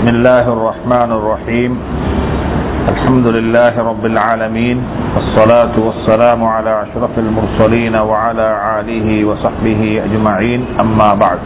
بسم الله الرحمن الرحيم الحمد لله رب العالمين والصلاة والسلام على أشرف المرسلين وعلى آله وصحبه أجمعين أما بعد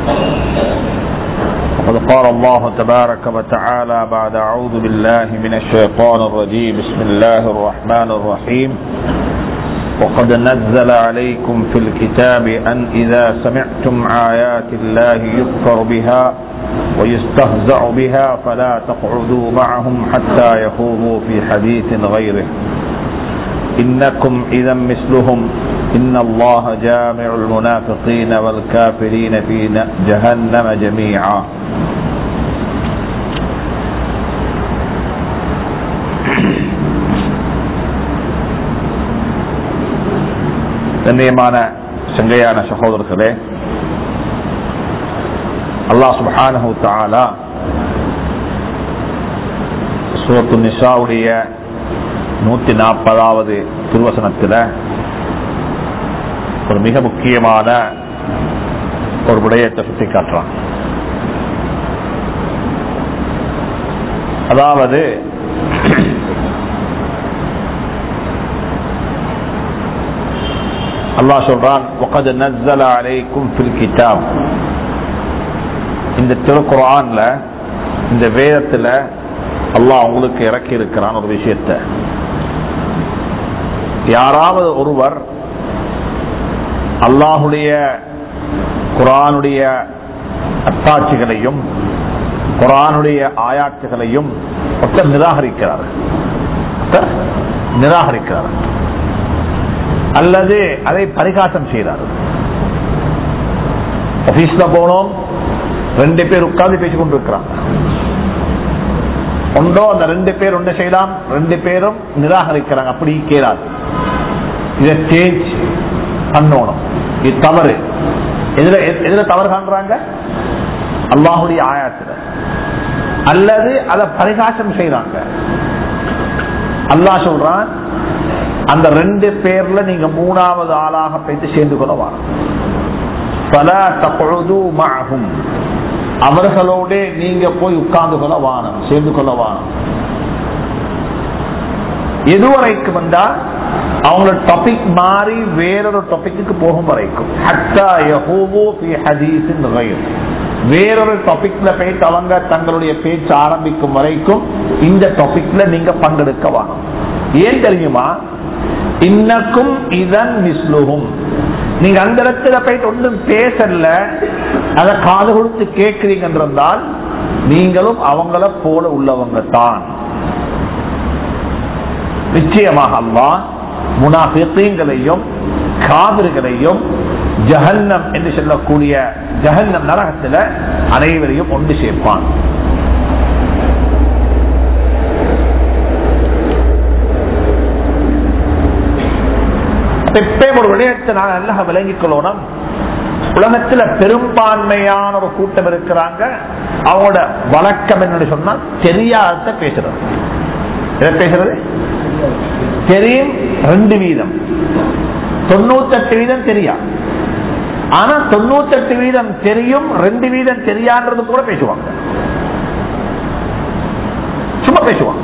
وقد قال الله تبارك وتعالى بعد أعوذ بالله من الشيطان الرجيم بسم الله الرحمن الرحيم وقد نزل عليكم في الكتاب أن إذا سمعتم آيات الله يكفر بها ويستهزأ بها فلا تقعدوا معهم حتى يخوضوا في حديث غيره إنكم إذا مثلهم إن الله جامع المنافقين والكافرين في جهنم جميعا கண்ணியமான சங்கையான சகோதரர்களே அல்லாஹ் சுபஹானஹு தஆலா சூரத்து நிசாவுடைய நூத்தி நாற்பதாவது திருவசனத்தில் ஒரு மிக முக்கியமான ஒரு விடயத்தை சுட்டி காட்டுறான் அதாவது அல்லாஹ் சொல்றான் وقد نزل عليكم في الكتاب இந்த திருக்குறான்ல இந்த வேதத்துல அல்லாஹ் உங்களுக்கு இறக்கி இருக்கிறான் ஒரு விஷயத்த யாராவது ஒருவர் அல்லாஹுடைய குரானுடைய அத்தாட்சிகளையும் குரானுடைய ஆயாட்சிகளையும் ஒருத்தர் நிராகரிக்கிறார் நிராகரிக்கிறார் அல்லது அதை பரிகாசம் செய்கிறார் ஆபீஸ்ல போனோம் ரெண்டு பேர் உட்கார்ந்து பேசிக் கொண்டிருக்கிறாங்க ஒன்றோ அந்த ரெண்டு பேர் ஒன்று செய்யலாம் ரெண்டு பேரும் நிராகரிக்கிறாங்க அப்படி கேளாது இதை சேஞ்ச் பண்ணணும் இது தவறு எதுல எதுல தவறு காண்றாங்க அல்லாஹுடைய ஆயாத்துல அல்லது அதை பரிகாசம் செய்யறாங்க அல்லாஹ் சொல்றான் அந்த ரெண்டு பேர்ல நீங்க மூணாவது ஆளாக போயிட்டு சேர்ந்து கொள்ள வாங்க அவர்களோட நீங்க போய் உட்கார்ந்து கொள்ள வானம் சேர்ந்து கொள்ள வானம் எதுவரைக்கும் வந்தா அவங்களோட டாபிக் மாறி வேறொரு டாபிக்கு போகும் வரைக்கும் வேறொரு டாபிக்ல போயிட்டு அவங்க தங்களுடைய பேச்சு ஆரம்பிக்கும் வரைக்கும் இந்த டாபிக்ல நீங்க பங்கெடுக்க வாங்க ஏன் தெரியுமா இன்னக்கும் இதன் மிஸ்லுகும் நீங்க அந்த இடத்துல போயிட்டு ஒன்றும் பேசல அத காது கொடுத்து கேட்கிறீங்க என்றால் நீங்களும் அவங்கள போல உள்ளவங்க தான் நிச்சயமாக அல்லா முனாஃபிகளையும் காவிர்களையும் ஜஹன்னம் என்று சொல்லக்கூடிய ஜஹன்னம் நரகத்தில் அனைவரையும் ஒன்று சேர்ப்பான் ஒரு விடயத்தை நான் நல்லா விளங்கிக் கொள்ளணும் உலகத்துல பெரும்பான்மையான ஒரு கூட்டம் இருக்கிறாங்க அவங்களோட வழக்கம் என்ன சொன்னா தெரியாத பேசுறது எதை பேசுறது தெரியும் ரெண்டு வீதம் தொண்ணூத்தெட்டு வீதம் தெரியா ஆனா தொண்ணூத்தெட்டு வீதம் தெரியும் ரெண்டு வீதம் தெரியான்றது கூட பேசுவாங்க சும்மா பேசுவாங்க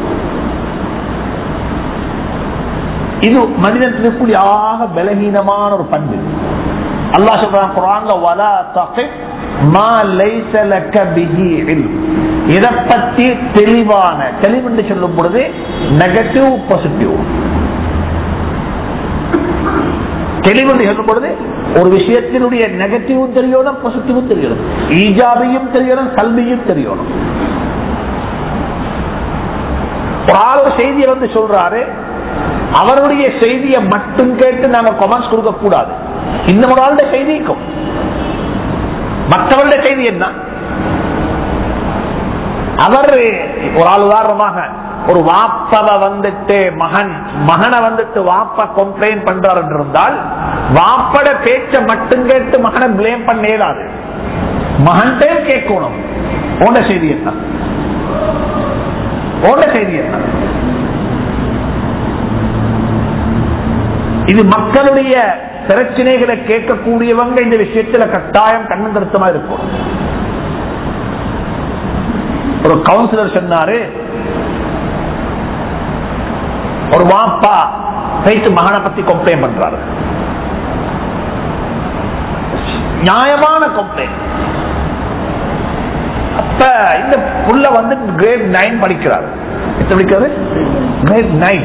இது மனிதனுக்கு ஆக பலகீனமான ஒரு பண்பு அல்லா சொல்றான் குரான்ல வலா தகிப் மா லைஸ லக பிஹி இல்ம் இத பத்தி தெளிவான தெளிவு என்று சொல்லும் பொழுது நெகட்டிவ் பாசிட்டிவ் தெளிவு என்று சொல்லும் பொழுது ஒரு விஷயத்தினுடைய நெகட்டிவும் தெரியணும் பாசிட்டிவும் தெரியணும் ஈஜாபியும் தெரியணும் கல்வியும் தெரியணும் ஒரு ஆள் ஒரு செய்தியை வந்து சொல்றாரு அவருடைய செய்தியை மட்டும் கேட்டு நாங்க கொமெண்ட்ஸ் கொடுக்க கூடாது இன்னும் ஒரு ஆளுடைய செய்திக்கும் மற்றவருடைய செய்தி என்ன அவர் ஒரு ஆள் உதாரணமாக ஒரு வாப்பவ வந்துட்டு மகன் மகனை வந்துட்டு வாப்ப கம்ப்ளைண்ட் பண்றார் என்று இருந்தால் வாப்பட பேச்ச மட்டும் கேட்டு மகனை பிளேம் பண்ண இயலாது மகன்கிட்ட கேட்கணும் ஓண்ட செய்தி என்ன ஓண்ட செய்தி என்ன இது மக்களுடைய பிரச்சனைகளை கேட்கக்கூடியவங்க இந்த விஷயத்துல கட்டாயம் கண்ணு கருத்தமா இருக்கும் ஒரு கவுன்சிலர் சொன்னாரு ஒரு வாப்பா போயிட்டு மகனை பத்தி கம்ப்ளைண்ட் பண்றாரு நியாயமான கம்ப்ளைண்ட் அப்ப இந்த புள்ள வந்து கிரேட் நைன் படிக்கிறார் எத்தனை படிக்கிறாரு கிரேட் நைன்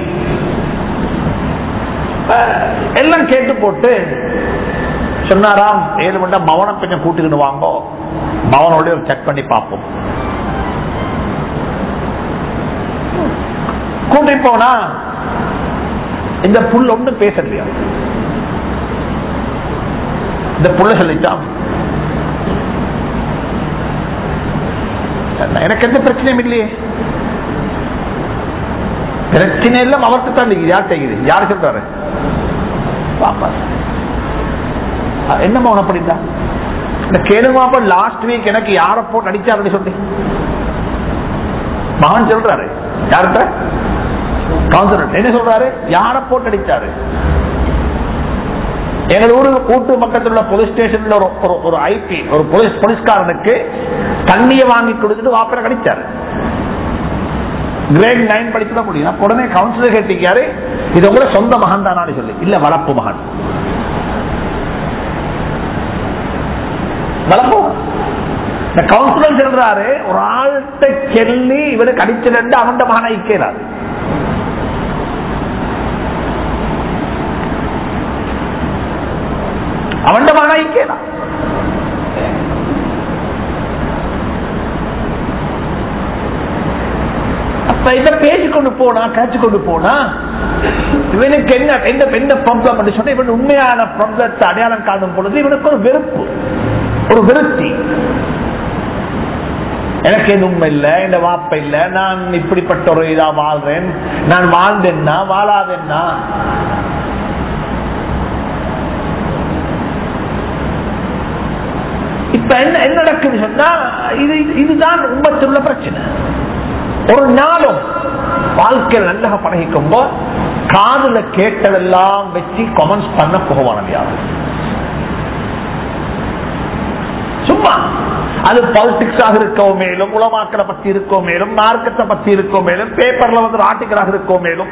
எல்லாம் கேட்டு போட்டு சொன்னாராம் ஏழு மணி நேரம் மவனம் கொஞ்சம் கூட்டுக்கிட்டு வாங்கோ மவனோட செக் பண்ணி பார்ப்போம் கூட்டி போனா இந்த புல் ஒண்ணும் பேசலையா இந்த புள்ள சொல்லிட்டான் எனக்கு எந்த பிரச்சனையும் இல்லையே பிரச்சனை எல்லாம் அவருக்கு தான் இருக்குது. யார் செய்யுது யார் சொல்றாரு பாப்பா என்ன மௌனம் அப்படின்னா இந்த கேளுமாப்ப லாஸ்ட் வீக் எனக்கு யார போட்டு அடிச்சாருன்னு சொல்லி மகன் சொல்றாரு யார்கிட்ட கவுன்சிலர் என்ன சொல்றாரு யார போட்டு அடிச்சாரு எங்க ஊரு கூட்டு பக்கத்தில் உள்ள போலீஸ் ஸ்டேஷன்ல ஒரு ஒரு- ஒரு ஐபி ஒரு போலீஸ் போலீஸ்காரனுக்கு தண்ணியை வாங்கி கொடுத்துட்டு வாப்பரை கடிச்சாரு கிரேட் நைன் படிச்சுதான் முடியும் அப்ப உடனே கவுன்சிலர் கேட்டிருக்காரு இது உங்களோட சொந்த மகன் தானான்னு சொல்லி இல்ல வளர்ப்பு மகன் வளர்ப்பு இந்த கவுன்சிலர் சொல்றாரு ஒரு ஆள்கிட்ட சொல்லி இவருக்கு அடிச்சிருந்து அவன் மகனை ஐக்கிறாரு அவன் மகனை ஐக்கலாம் அப்ப இத பேசிக்கொண்டு போனா காய்ச்சி கொண்டு போனா இவனுக்கு என்ன என்ன என்ன ப்ராப்ளம் சொன்னா இவன் உண்மையான ப்ராப்ளத்தை அடையாளம் காணும் பொழுது இவனுக்கு ஒரு வெறுப்பு ஒரு விருத்தி எனக்கு எது உண்மை இல்ல இந்த வாப்ப இல்ல நான் இப்படிப்பட்ட ஒரு இதா வாழ்றேன் நான் வாழ்ந்தேன்னா வாழாதேன்னா இப்ப என்ன என்ன நடக்குது சொன்னா இது இது- இதுதான் உண்மத்தில் உள்ள பிரச்சனை ஒரு நாளும் வாழ்க்கையில் நல்லா பழகிக்கும்போ காதுல கேட்டதெல்லாம் வச்சு கமெண்ட்ஸ் பண்ண போகவானது யாரு சும்மா அது பாலிடிக்ஸாக இருக்கோ மேலும் உலமாக்களை பத்தி இருக்கோ மேலும் மார்க்கத்தை பத்தி இருக்கோ மேலும் பேப்பர்ல வந்து ஆர்டிக்கலாக இருக்கோ மேலும்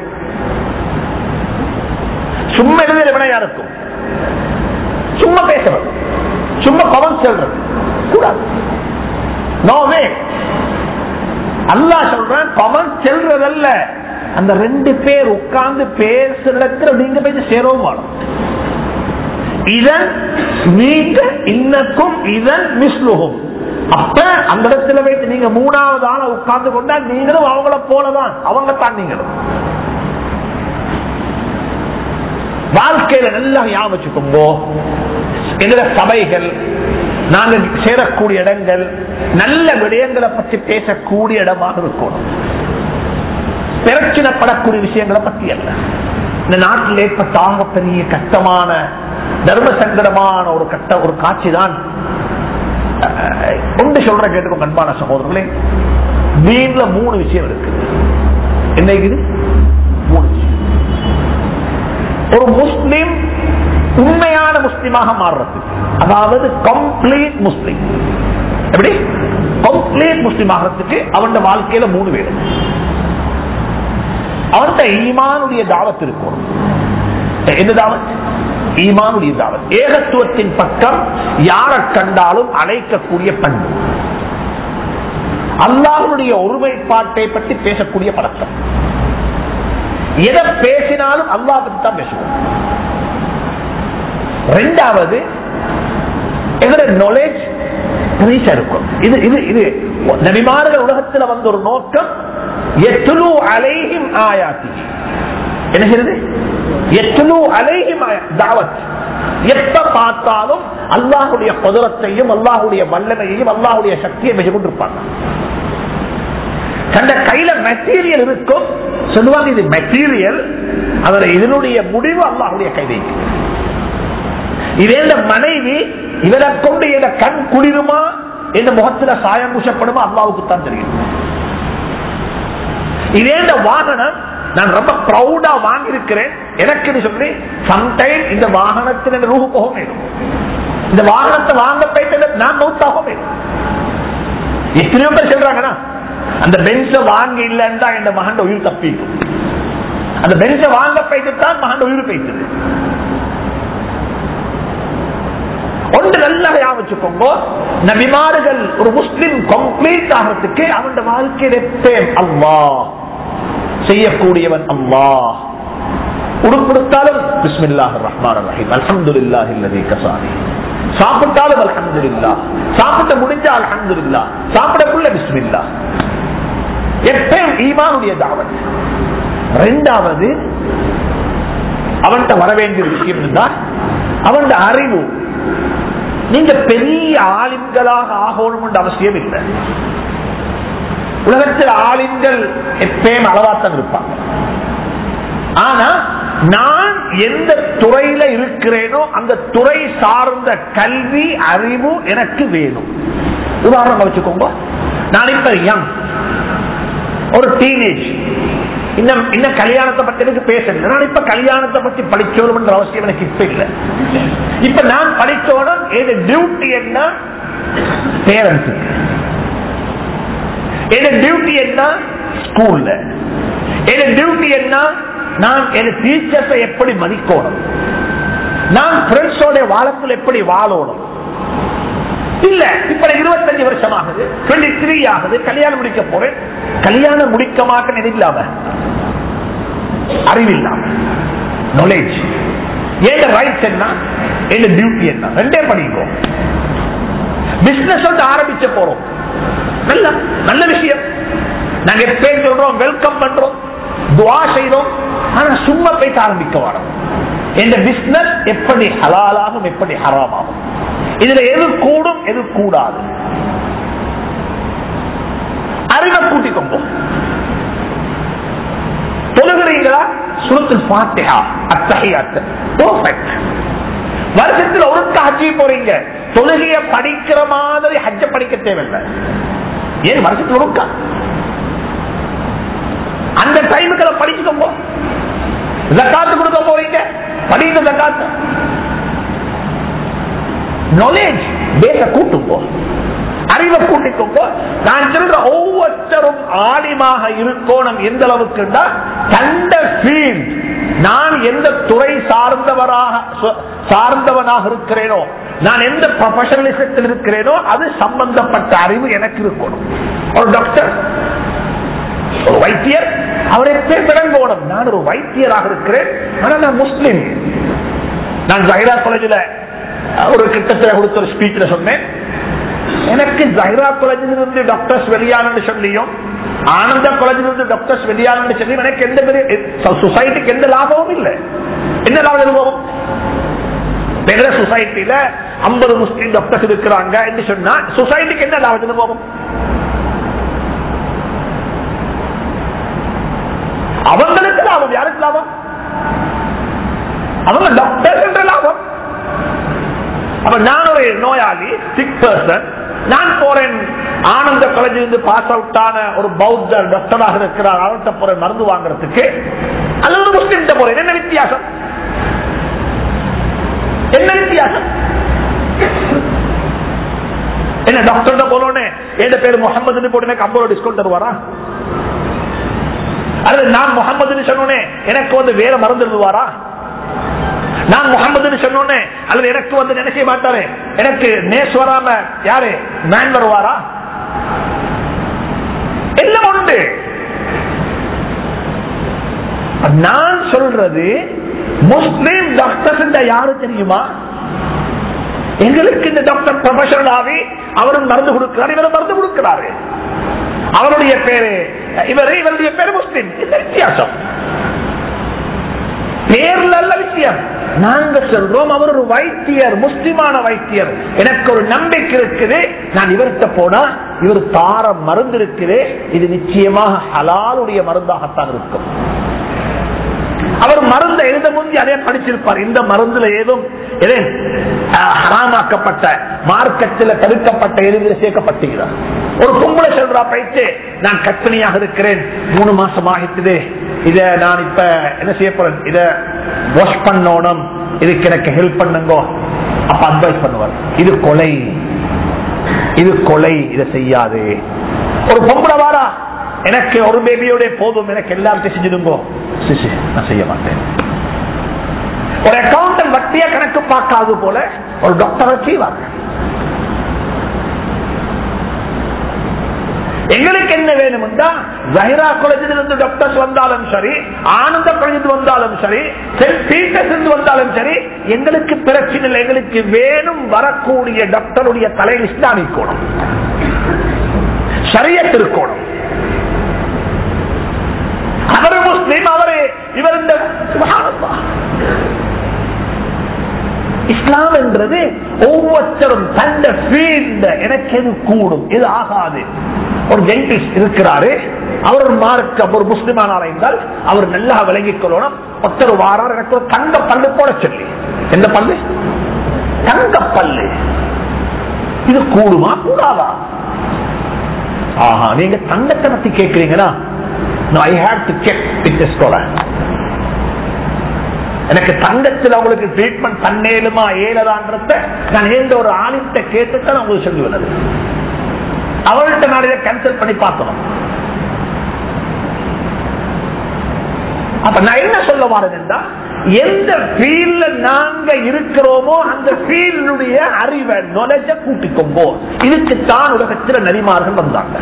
சும்மா எழுதிய வினையா இருக்கும் சும்மா பேசுறது சும்மா கமெண்ட் சொல்றது கூடாது நோ வே அல்லாஹ் சொல்றேன் கமெண்ட் செல்றதல்ல அந்த ரெண்டு பேர் உட்கார்ந்து பேசுறதுல நீங்க போய் சேரவும் வாழும் இதன் நீங்க இன்னக்கும் இதன் மிஸ்லுகும் அப்ப அந்த இடத்துல வைத்து நீங்க மூணாவது ஆளை உட்கார்ந்து கொண்டா நீங்களும் அவங்கள போலதான் அவங்க தான் நீங்களும் வாழ்க்கையில நல்லா ஞாபகம் வச்சுக்கோங்கோ எங்களோட சபைகள் நாங்க சேரக்கூடிய இடங்கள் நல்ல விடயங்களை பற்றி பேசக்கூடிய இடமாக இருக்கணும் பிரச்சனைப்படக்கூடிய விஷயங்களை பத்தி அல்ல இந்த நாட்டில் ஏற்பட்ட ஆகப்பெரிய கஷ்டமான தர்ம சங்கடமான ஒரு கட்ட ஒரு காட்சி தான் ஒன்று சொல்ற கேட்டுக்கோ அன்பான சகோதரர்களே வீண்ல மூணு விஷயம் இருக்கு என்ன இருக்குது மூணு விஷயம் ஒரு முஸ்லிம் உண்மையான முஸ்லிமாக மாறுறது அதாவது கம்ப்ளீட் முஸ்லிம் எப்படி கம்ப்ளீட் முஸ்லிம் ஆகிறதுக்கு அவன் வாழ்க்கையில மூணு வேணும் அவன்கிட்ட ஈமானுடைய தாவத் இருக்கும் என்ன தாவத் ஈமானுடைய தாவத் ஏகத்துவத்தின் பக்கம் யாரை கண்டாலும் அழைக்கக்கூடிய பண்பு அல்லாஹனுடைய ஒருமைப்பாட்டை பற்றி பேசக்கூடிய பழக்கம் எதை பேசினாலும் அல்லா பற்றி தான் பேசுவோம் ரெண்டாவது எங்களோட நாலேஜ் ரீச்சா இருக்கும் இது இது இது நபிமார்கள் உலகத்தில் வந்த ஒரு நோக்கம் எத்துலு அலைஹிம் ஆயாத்தி என்ன செய்யறது எத்துலு அலைஹிம் தாவத் எப்ப பார்த்தாலும் அல்லாஹுடைய குதிரத்தையும் அல்லாஹுடைய வல்லமையையும் அல்லாஹுடைய சக்தியை மிக கொண்டிருப்பாங்க தந்த கையில மெட்டீரியல் இருக்கும் சொல்லுவாங்க இது மெட்டீரியல் அதுல இதனுடைய முடிவு அல்லாஹுடைய கைதை இதே மனைவி இவரை கொண்டு என கண் குளிருமா என்ற முகத்துல சாயம் பூசப்படுமா அல்லாவுக்கு தான் தெரியும் இதே வாகனம் நான் ரொம்ப ப்ரௌடா வாங்கியிருக்கிறேன் எனக்கு சொல்லி சம்டைம் இந்த வாகனத்தில் ரூபு போக வேண்டும் இந்த வாகனத்தை வாங்க போயிட்டு நான் மௌத்தாக வேண்டும் எத்தனையோ பேர் சொல்றாங்கன்னா அந்த பெஞ்ச வாங்க இல்லைன்னு தான் என் மகன் உயிர் தப்பிக்கும் அந்த பெஞ்ச வாங்க போயிட்டு தான் மகன் உயிர் போயிட்டது ஒன்று நல்லா ஞாபகம் வச்சுக்கோங்க நபிமார்கள் ஒரு முஸ்லிம் கம்ப்ளீட் ஆகிறதுக்கு அவன் வாழ்க்கையில் எப்பேன் அல்லா செய்யக்கூடியவன் அல்லா உடுப்படுத்தாலும் பிஸ்மில்லாஹ் ரஹ்மான் ரஹீம் அல்ஹம்துலில்லாஹ் இல்லதி கசானி சாப்பிட்டாலும் அல்ஹம்துலில்லாஹ் சாப்பிட்ட முடிஞ்சா அல்ஹம்துலில்லாஹ் சாப்பிடக்குள்ள பிஸ்மில்லாஹ் எப்பயும் ஈமானுடைய தாவத் ரெண்டாவது அவன்கிட்ட வர வேண்டிய விஷயம் இருந்தா அவன் அறிவு நீங்க பெரிய ஆலிம்களாக ஆகணும் அவசியம் இல்லை உலகத்தில் ஆலிம்கள் எப்பயும் அளவாத்தான் இருப்பாங்க ஆனா நான் எந்த துறையில இருக்கிறேனோ அந்த துறை சார்ந்த கல்வி அறிவு எனக்கு வேணும் உதாரணம் வச்சுக்கோங்க நான் இப்ப யங் ஒரு டீனேஜ் இன்னும் இன்னும் கல்யாணத்தை பத்தி எனக்கு பேசல நான் இப்ப கல்யாணத்தை பத்தி படிச்சோடும் அவசியம் எனக்கு இப்ப இல்லை இப்ப நான் படிச்சோடும் எது டியூட்டி என்ன பேரண்ட்ஸுக்கு எது டியூட்டி என்ன ஸ்கூல்ல எது டியூட்டி என்ன நான் என் டீச்சர்ஸை எப்படி மதிக்கணும் நான் ஃப்ரெண்ட்ஸோட வாழத்தில் எப்படி வாழணும் இல்ல இப்ப இருபத்தஞ்சு வருஷம் ஆகுது டுவெண்ட்டி த்ரீ ஆகுது கல்யாணம் முடிக்க போறேன் கல்யாணம் முடிக்க மாட்டேன் இல்லாம அறிவில்லாம நாலேஜ் ஏன் ரைட்ஸ் என்ன என்ன டியூட்டி என்ன ரெண்டே படிக்கும் பிசினஸ் வந்து ஆரம்பிச்ச போறோம் நல்ல நல்ல விஷயம் நாங்க எப்பயும் சொல்றோம் வெல்கம் பண்றோம் துவா செய்யறோம் ஆனா சும்மா போயிட்டு ஆரம்பிக்க வரோம் இந்த பிசினஸ் எப்படி ஹலாலாகும் எப்படி ஹராமாகும் இதுல எது கூடும் எது கூடாது அறிவை கூட்டிக்கொண்டு தொழுகிறீங்களா சுருத்தில் பாத்தியா அத்தகையாத்து பர்ஃபெக்ட் வருஷத்துல ஒருக்க ஹஜ்ஜி போறீங்க தொழுகைய படிக்கிற மாதிரி ஹஜ்ஜ படிக்க தேவையில்லை ஏன் வருஷத்துல ஒருக்கா அந்த டைமுக்கு படிச்சுக்கோங்க ஜக்காத்து கொடுக்க போறீங்க படிங்க ஜக்காத்து நாலேஜ் பேச கூட்டுங்கோ அறிவை கூட்டிக்கோங்க நான் சொல்ற ஒவ்வொருத்தரும் ஆலிமாக இருக்கணும் எந்த அளவுக்கு கண்ட ஃபீல்ட் நான் எந்த துறை சார்ந்தவராக சார்ந்தவனாக இருக்கிறேனோ நான் எந்த ப்ரொஃபஷனலிசத்தில் இருக்கிறேனோ அது சம்பந்தப்பட்ட அறிவு எனக்கு இருக்கணும் ஒரு டாக்டர் ஒரு வைத்தியர் அவரை விளங்கணும் நான் ஒரு வைத்தியராக இருக்கிறேன் ஆனா நான் முஸ்லிம் நான் ஜஹிரா காலேஜில் ஒரு கிட்டத்தில் கொடுத்த ஒரு ஸ்பீச்ல சொன்னேன் எனக்கு ஜஹிரா காலேஜில் இருந்து டாக்டர்ஸ் வெளியானு சொல்லியும் ஆனந்த காலேஜில் இருந்து டாக்டர்ஸ் வெளியானு சொல்லி எனக்கு எந்த பெரிய சொசைட்டிக்கு எந்த லாபமும் இல்லை என்ன லாபம் அனுபவம் வேற சொசைட்டில ஐம்பது முஸ்லீம் டாக்டர்ஸ் இருக்கிறாங்க என்று சொன்னா சொசைட்டிக்கு என்ன லாபம் அனுபவம் அவங்களுக்கு லாபம் யாருக்கு லாபம் அவங்க டாக்டர் என்ற லாபம் அப்ப நான் ஒரு நோயாளி சிக் பர்சன் நான் போறேன் ஆனந்த காலேஜிலிருந்து பாஸ் அவுட் ஆன ஒரு பௌத்த டாக்டராக இருக்கிறார் அவர்கிட்ட போறேன் மருந்து வாங்குறதுக்கு அல்லது ஒரு முஸ்லிம் போறேன் என்ன வித்தியாசம் என்ன வித்தியாசம் என்ன டாக்டர் போனோடனே என் பேர் முகமது போட்டு எனக்கு ஐம்பது டிஸ்கவுண்ட் தருவாரா அல்லது நான் முகமதுன்னு சொன்னோன்னே எனக்கு வந்து வேற மருந்து எழுதுவாரா நான் முகமதுன்னு சொன்னோன்னே அல்லது எனக்கு வந்து நினைக்க மாட்டாரு எனக்கு நேஸ் வராம யாரு மேன் வருவாரா எல்லாம் உண்டு நான் சொல்றது முஸ்லீம் டாக்டர்ஸ் யாரு தெரியுமா எங்களுக்கு இந்த டாக்டர் ப்ரொஃபஷனல் ஆகி அவரும் மருந்து கொடுக்கிறார் இவரும் மருந்து கொடுக்கிறாரு அவருடைய பேரு இவர் இவருடைய பேரு முஸ்லிம் இந்த வித்தியாசம் பேர்ல அல்ல வித்தியாசம் நாங்க சொல்றோம் அவர் ஒரு வைத்தியர் முஸ்லிமான வைத்தியர் எனக்கு ஒரு நம்பிக்கை இருக்குது நான் இவர்கிட்ட போனா இவர் தார மருந்து இருக்குது இது நிச்சயமாக ஹலாலுடைய மருந்தாகத்தான் இருக்கும் அவர் மருந்தை எழுத முந்தி அதே படிச்சிருப்பார் இந்த மருந்துல ஏதும் ஹராமாக்கப்பட்ட மார்க்கத்தில் தடுக்கப்பட்ட எதிரில் சேர்க்கப்பட்டுகிறார் ஒரு பொம்பளை சொல்றா போயிட்டு நான் கற்பனையாக இருக்கிறேன் மூணு மாசம் ஆகிட்டுது இத நான் இப்ப என்ன செய்ய போறேன் இத வாஷ் பண்ணணும் இதுக்கு எனக்கு ஹெல்ப் பண்ணுங்க அப்ப அட்வைஸ் பண்ணுவார் இது கொலை இது கொலை இதை செய்யாது ஒரு பொம்பளை வாரா எனக்கு ஒரு பேபியோட போதும் எனக்கு எல்லாத்தையும் செஞ்சிடுங்கோ சிசி, நான் செய்ய மாட்டேன் ஒரு அக்கௌண்டன்ட் வட்டிய கணக்கு பார்க்காது போல ஒரு டாக்டரை செய்வாங்க எங்களுக்கு என்ன வேணும்னா ஜஹிரா காலேஜில் இருந்து டாக்டர்ஸ் வந்தாலும் சரி ஆனந்த காலேஜில் வந்தாலும் சரி சென்ட் பீட்டர்ஸ் இருந்து வந்தாலும் சரி எங்களுக்கு பிரச்சனை இல்லை எங்களுக்கு வேணும் வரக்கூடிய டாக்டருடைய தலையில் இஸ்லாமிக் கோணம் சரியத் இருக்கணும் அவர் முஸ்லீம் அவரு இவர் இந்த சுப்ஹானல்லாஹ். இஸ்லாம் என்றது ஒவ்வொருத்தரும் தந்த ஃபீல்ட எனக்கு எது கூடும் இது ஆகாது ஒரு டென்டிஸ்ட் இருக்கிறாரு அவர் ஒரு மார்க்கம் ஒரு முஸ்லிமான என்றால் அவர் நல்லா விளங்கிக் கொள்ளணும் ஒருத்தர் வாரார் எனக்கு ஒரு தங்க பல்லு போட சொல்லி எந்த பல்லு தங்க பல்லு இது கூடுமா கூடாதா ஆஹா நீங்க தங்கத்தை பத்தி கேட்கிறீங்கன்னா I have to check with scholar எனக்கு தங்கத்தில் அவங்களுக்கு ட்ரீட்மெண்ட் பண்ணேலுமா ஏலதான்றத நான் எந்த ஒரு ஆணிட்ட கேட்டுத்தான் உங்களுக்கு சொல்லி வந்தது அவள்கிட்ட நான் இதை கேன்சல் பண்ணி பார்க்கணும் அப்ப நான் என்ன சொல்ல வரேன்னா எந்த ஃபீல்ட்ல நாங்க இருக்கிறோமோ அந்த ஃபீல்டுடைய அறிவை நொலஜ கூட்டிக்கொம்போ இதுக்குத்தான் உலகத்தில் நரிமார்கள் வந்தாங்க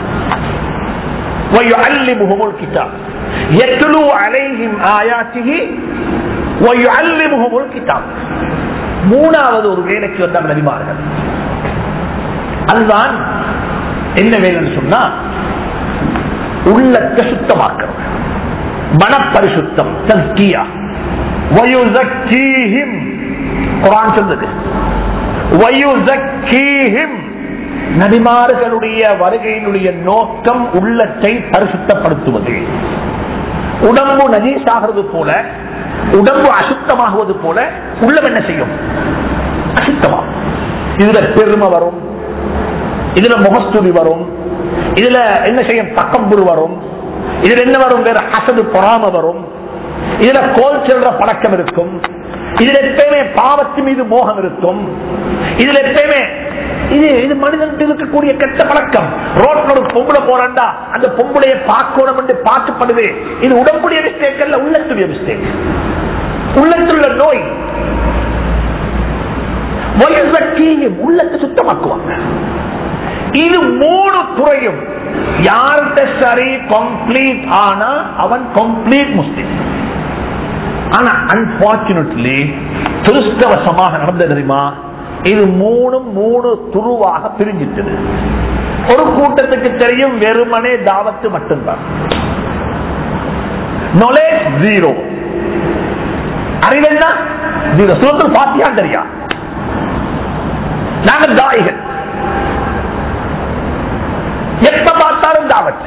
ويعلمهم الكتاب يتلو عليهم آياته ويعلمهم الكتاب மூணாவது ஒரு வேலைக்கு வந்தாங்க நபிமார்கள் அதுதான் என்ன வேலைன்னு சொன்னா உள்ளத்தை சுத்தமாக்கிறது மனப்பரிசுத்தம் தஸ்கியா வயுசக்கீஹிம் குரான் சொல்லுது வயுசக்கீஹிம் நபிமார்களுடைய வருகையினுடைய நோக்கம் உள்ளத்தை பரிசுத்தப்படுத்துவது உடம்பு நஜீஸாகிறது போல உடம்பு அசுத்தமாகுவது போல உள்ளம் என்ன செய்யும் அசுத்தமா இதுல பெருமை வரும் இதுல முகஸ்துதி வரும் இதுல என்ன செய்யும் தக்கம்புரு வரும் இதுல என்ன வரும் வேற அசது பொறாம வரும் இதுல கோல் செல்ற பழக்கம் இருக்கும் இதுல எப்பயுமே பாவத்து மீது மோகம் இருக்கும் இதுல எப்பயுமே இது இது மனிதன் இருக்கக்கூடிய கெட்ட பழக்கம் ரோட்ல ஒரு பொம்பளை போறாண்டா அந்த பொம்பளைய பார்க்கணும் என்று பார்க்கப்படுது இது உடம்புடைய மிஸ்டேக் அல்ல உள்ளத்துடைய மிஸ்டேக் உள்ளத்துள்ள நோய் வயசக்கீயும் உள்ளத்தை சுத்தமாக்குவாங்க இது மூணு துறையும் யார்கிட்ட சரி கம்ப்ளீட் ஆனா அவன் கம்ப்ளீட் முஸ்லிம் ஆனா அன்பார்ச்சுனேட்லி துருஷ்டவசமாக நடந்தது தெரியுமா இது மூணும் மூணு துருவாக பிரிஞ்சிட்டது ஒரு கூட்டத்துக்கு தெரியும் வெறுமனே தாவத்து மட்டும்தான் நாலேஜ் ஜீரோ அறிவென்ன ஜீரோ சுதந்திர பாத்தியா தெரியா நாங்க தாய்கள் எப்ப பார்த்தாலும் தாவத்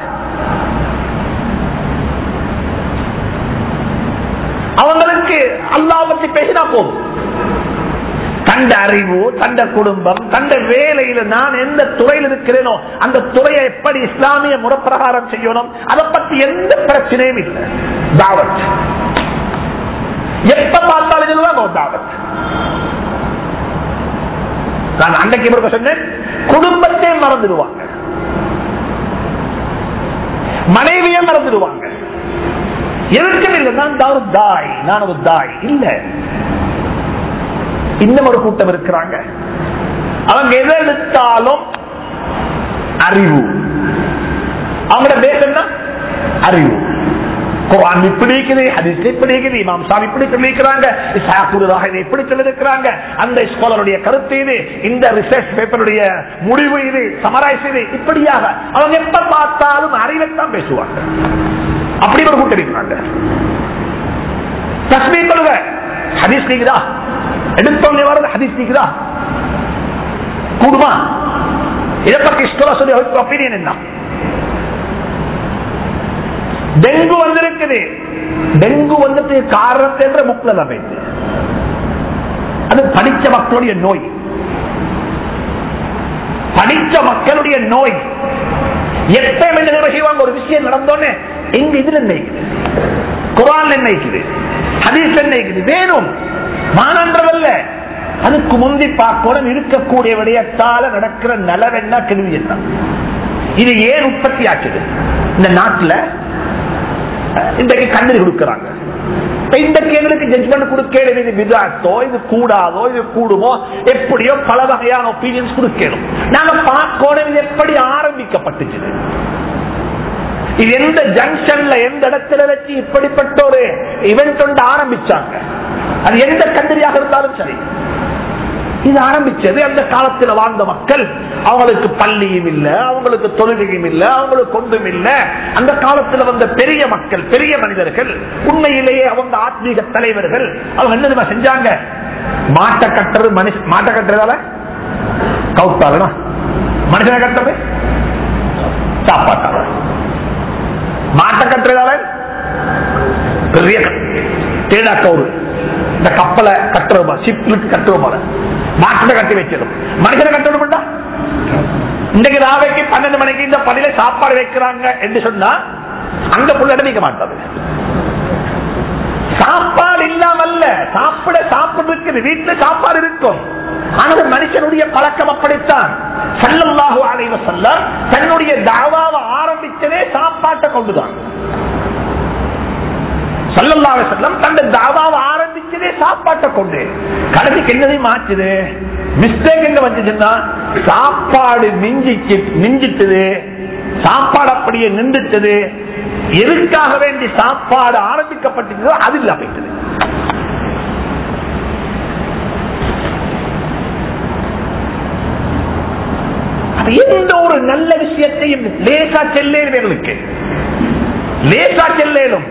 அவங்களுக்கு அல்லாஹ் பத்தி பேசினா போதும் தண்ட அறிவு தண்ட குடும்பம் தண்ட வேலையில நான் எந்த துறையில் இருக்கிறேனோ அந்த துறையை எப்படி இஸ்லாமிய முறப்பிரகாரம் செய்யணும் அதை பத்தி எந்த பிரச்சனையும் இல்லை தாவத் எப்ப பார்த்தாலும் இதுதான் தாவத் நான் அன்றைக்கு இவருக்கு சொன்னேன் குடும்பத்தை மறந்துடுவாங்க மனைவியை மறந்துடுவாங்க எதுக்கும் இல்லை நான் ஒரு தாய் நான் ஒரு தாய் இல்ல இன்னும் ஒரு கூட்டம் இருக்கிறாங்க அவங்க எதை எடுத்தாலும் அறிவு அவங்களோட பேச அறிவு குரான் இப்படி இருக்குது ஹதீஸ் இப்படி இருக்குது இமாம் சாமி இப்படி சொல்லியிருக்கிறாங்க இசாக்குருதாக இதை இப்படி சொல்லியிருக்கிறாங்க அந்த ஸ்காலருடைய கருத்து இது இந்த ரிசர்ச் பேப்பருடைய முடிவு இது சமரைஸ் இது இப்படியாக அவங்க எப்ப பார்த்தாலும் அறிவைத்தான் பேசுவாங்க அப்படி ஒரு கூட்டம் இருக்கிறாங்க தஸ்மீ சொல்லுங்க ஹதீஸ் நீக்குதா எடுத்தோடனே வரது ஹதீஸ் நீக்குதா கூடுமா இதை பத்தி ஸ்கோல சொல்லி ஒப்பீனியன் என்ன டெங்கு வந்திருக்குது டெங்கு வந்ததுக்கு காரணத்தை என்ற முக்கில் அமைத்து அது படித்த மக்களுடைய நோய் படித்த மக்களுடைய நோய் எப்பயும் என்ன செய்வாங்க ஒரு விஷயம் நடந்தோன்னு எங்க இதுல என்ன இருக்குது குரான் என்ன இருக்குது ஹதீஸ் என்ன இருக்குது வேணும் மானன்றதல்ல அதுக்கு முந்தி பார்க்கணும் இருக்கக்கூடிய விடயத்தால நடக்கிற நலவென்ன கேள்வி என்ன இது ஏன் உற்பத்தி ஆச்சுது இந்த நாட்டுல அஹ், இன்றைக்கு கண்ணீர் கொடுக்கறாங்க இப்ப இன்றைக்கு எங்களுக்கு ஜட்மெண்ட் கொடுக்கணும் இது விதாத்தோ இது கூடாதோ இது கூடுமோ எப்படியோ பல வகையான ஒப்பீனியன்ஸ் கொடுக்கணும் நாங்க பார்க்கணும் இது எப்படி ஆரம்பிக்கப்பட்டுச்சு இது எந்த ஜங்ஷன்ல எந்த இடத்துல வச்சு இப்படிப்பட்ட ஒரு இவெண்ட் ஒன்று ஆரம்பிச்சாங்க அது எந்த கண்ட்ரியாக இருந்தாலும் சரி இது ஆரம்பிச்சது அந்த காலத்துல வாழ்ந்த மக்கள் அவங்களுக்கு பள்ளியும் இல்ல அவங்களுக்கு தொழுகையும் இல்ல அவங்களுக்கு ஒன்றும் இல்ல அந்த காலத்துல வந்த பெரிய மக்கள் பெரிய மனிதர்கள் உண்மையிலேயே அவங்க ஆத்மீக தலைவர்கள் அவங்க என்ன தெரியுமா செஞ்சாங்க மாட்டை கட்டுறது மனுஷ மாட்டை கட்டுறதால கவுத்தாளனா மனுஷனை கட்டுறது சாப்பாட்டாள மாட்டை கட்டுறதால பெரிய தேடா கவுரு இந்த கப்பலை கட்டுறோமா ஷிப்லுக்கு கட்டுறோமா மாட்டை கட்டி வச்சிடும் மனுஷனை கட்டணும்டா இன்றைக்கு ராவைக்கு பன்னெண்டு மணிக்கு இந்த பள்ளியில சாப்பாடு வைக்கிறாங்க என்று சொன்னா அங்க புள்ள நிக்க மாட்டாது சாப்பாடு இல்லாமல்ல சாப்பிட சாப்பிடு இருக்குது வீட்டுல சாப்பாடு இருக்கும் ஆனால் மனுஷனுடைய பழக்கம் அப்படித்தான் சல்லல்லாஹு அலைஹி வஸல்லம் தன்னுடைய தாவாவை ஆரம்பிச்சதே சாப்பாட்டை கொண்டுதான் சல்லல்லாஹு செல்லம் தந்த தாவாவை ஆரம்பிச்சதே சாப்பாட்டை கொண்டு கடைசிக்கு என்னதையும் மாற்றுது மிஸ்டேக் எங்க வந்துச்சுன்னா சாப்பாடு மிஞ்சிச்சு மிஞ்சிட்டது சாப்பாடு அப்படியே நின்றுட்டது எதுக்காக வேண்டி சாப்பாடு ஆரம்பிக்கப்பட்டதோ அது இல்ல போயிட்டது அப்ப எந்த ஒரு நல்ல விஷயத்தையும் லேசா செல்லேன் இவர்களுக்கு லேசா செல்லேனும்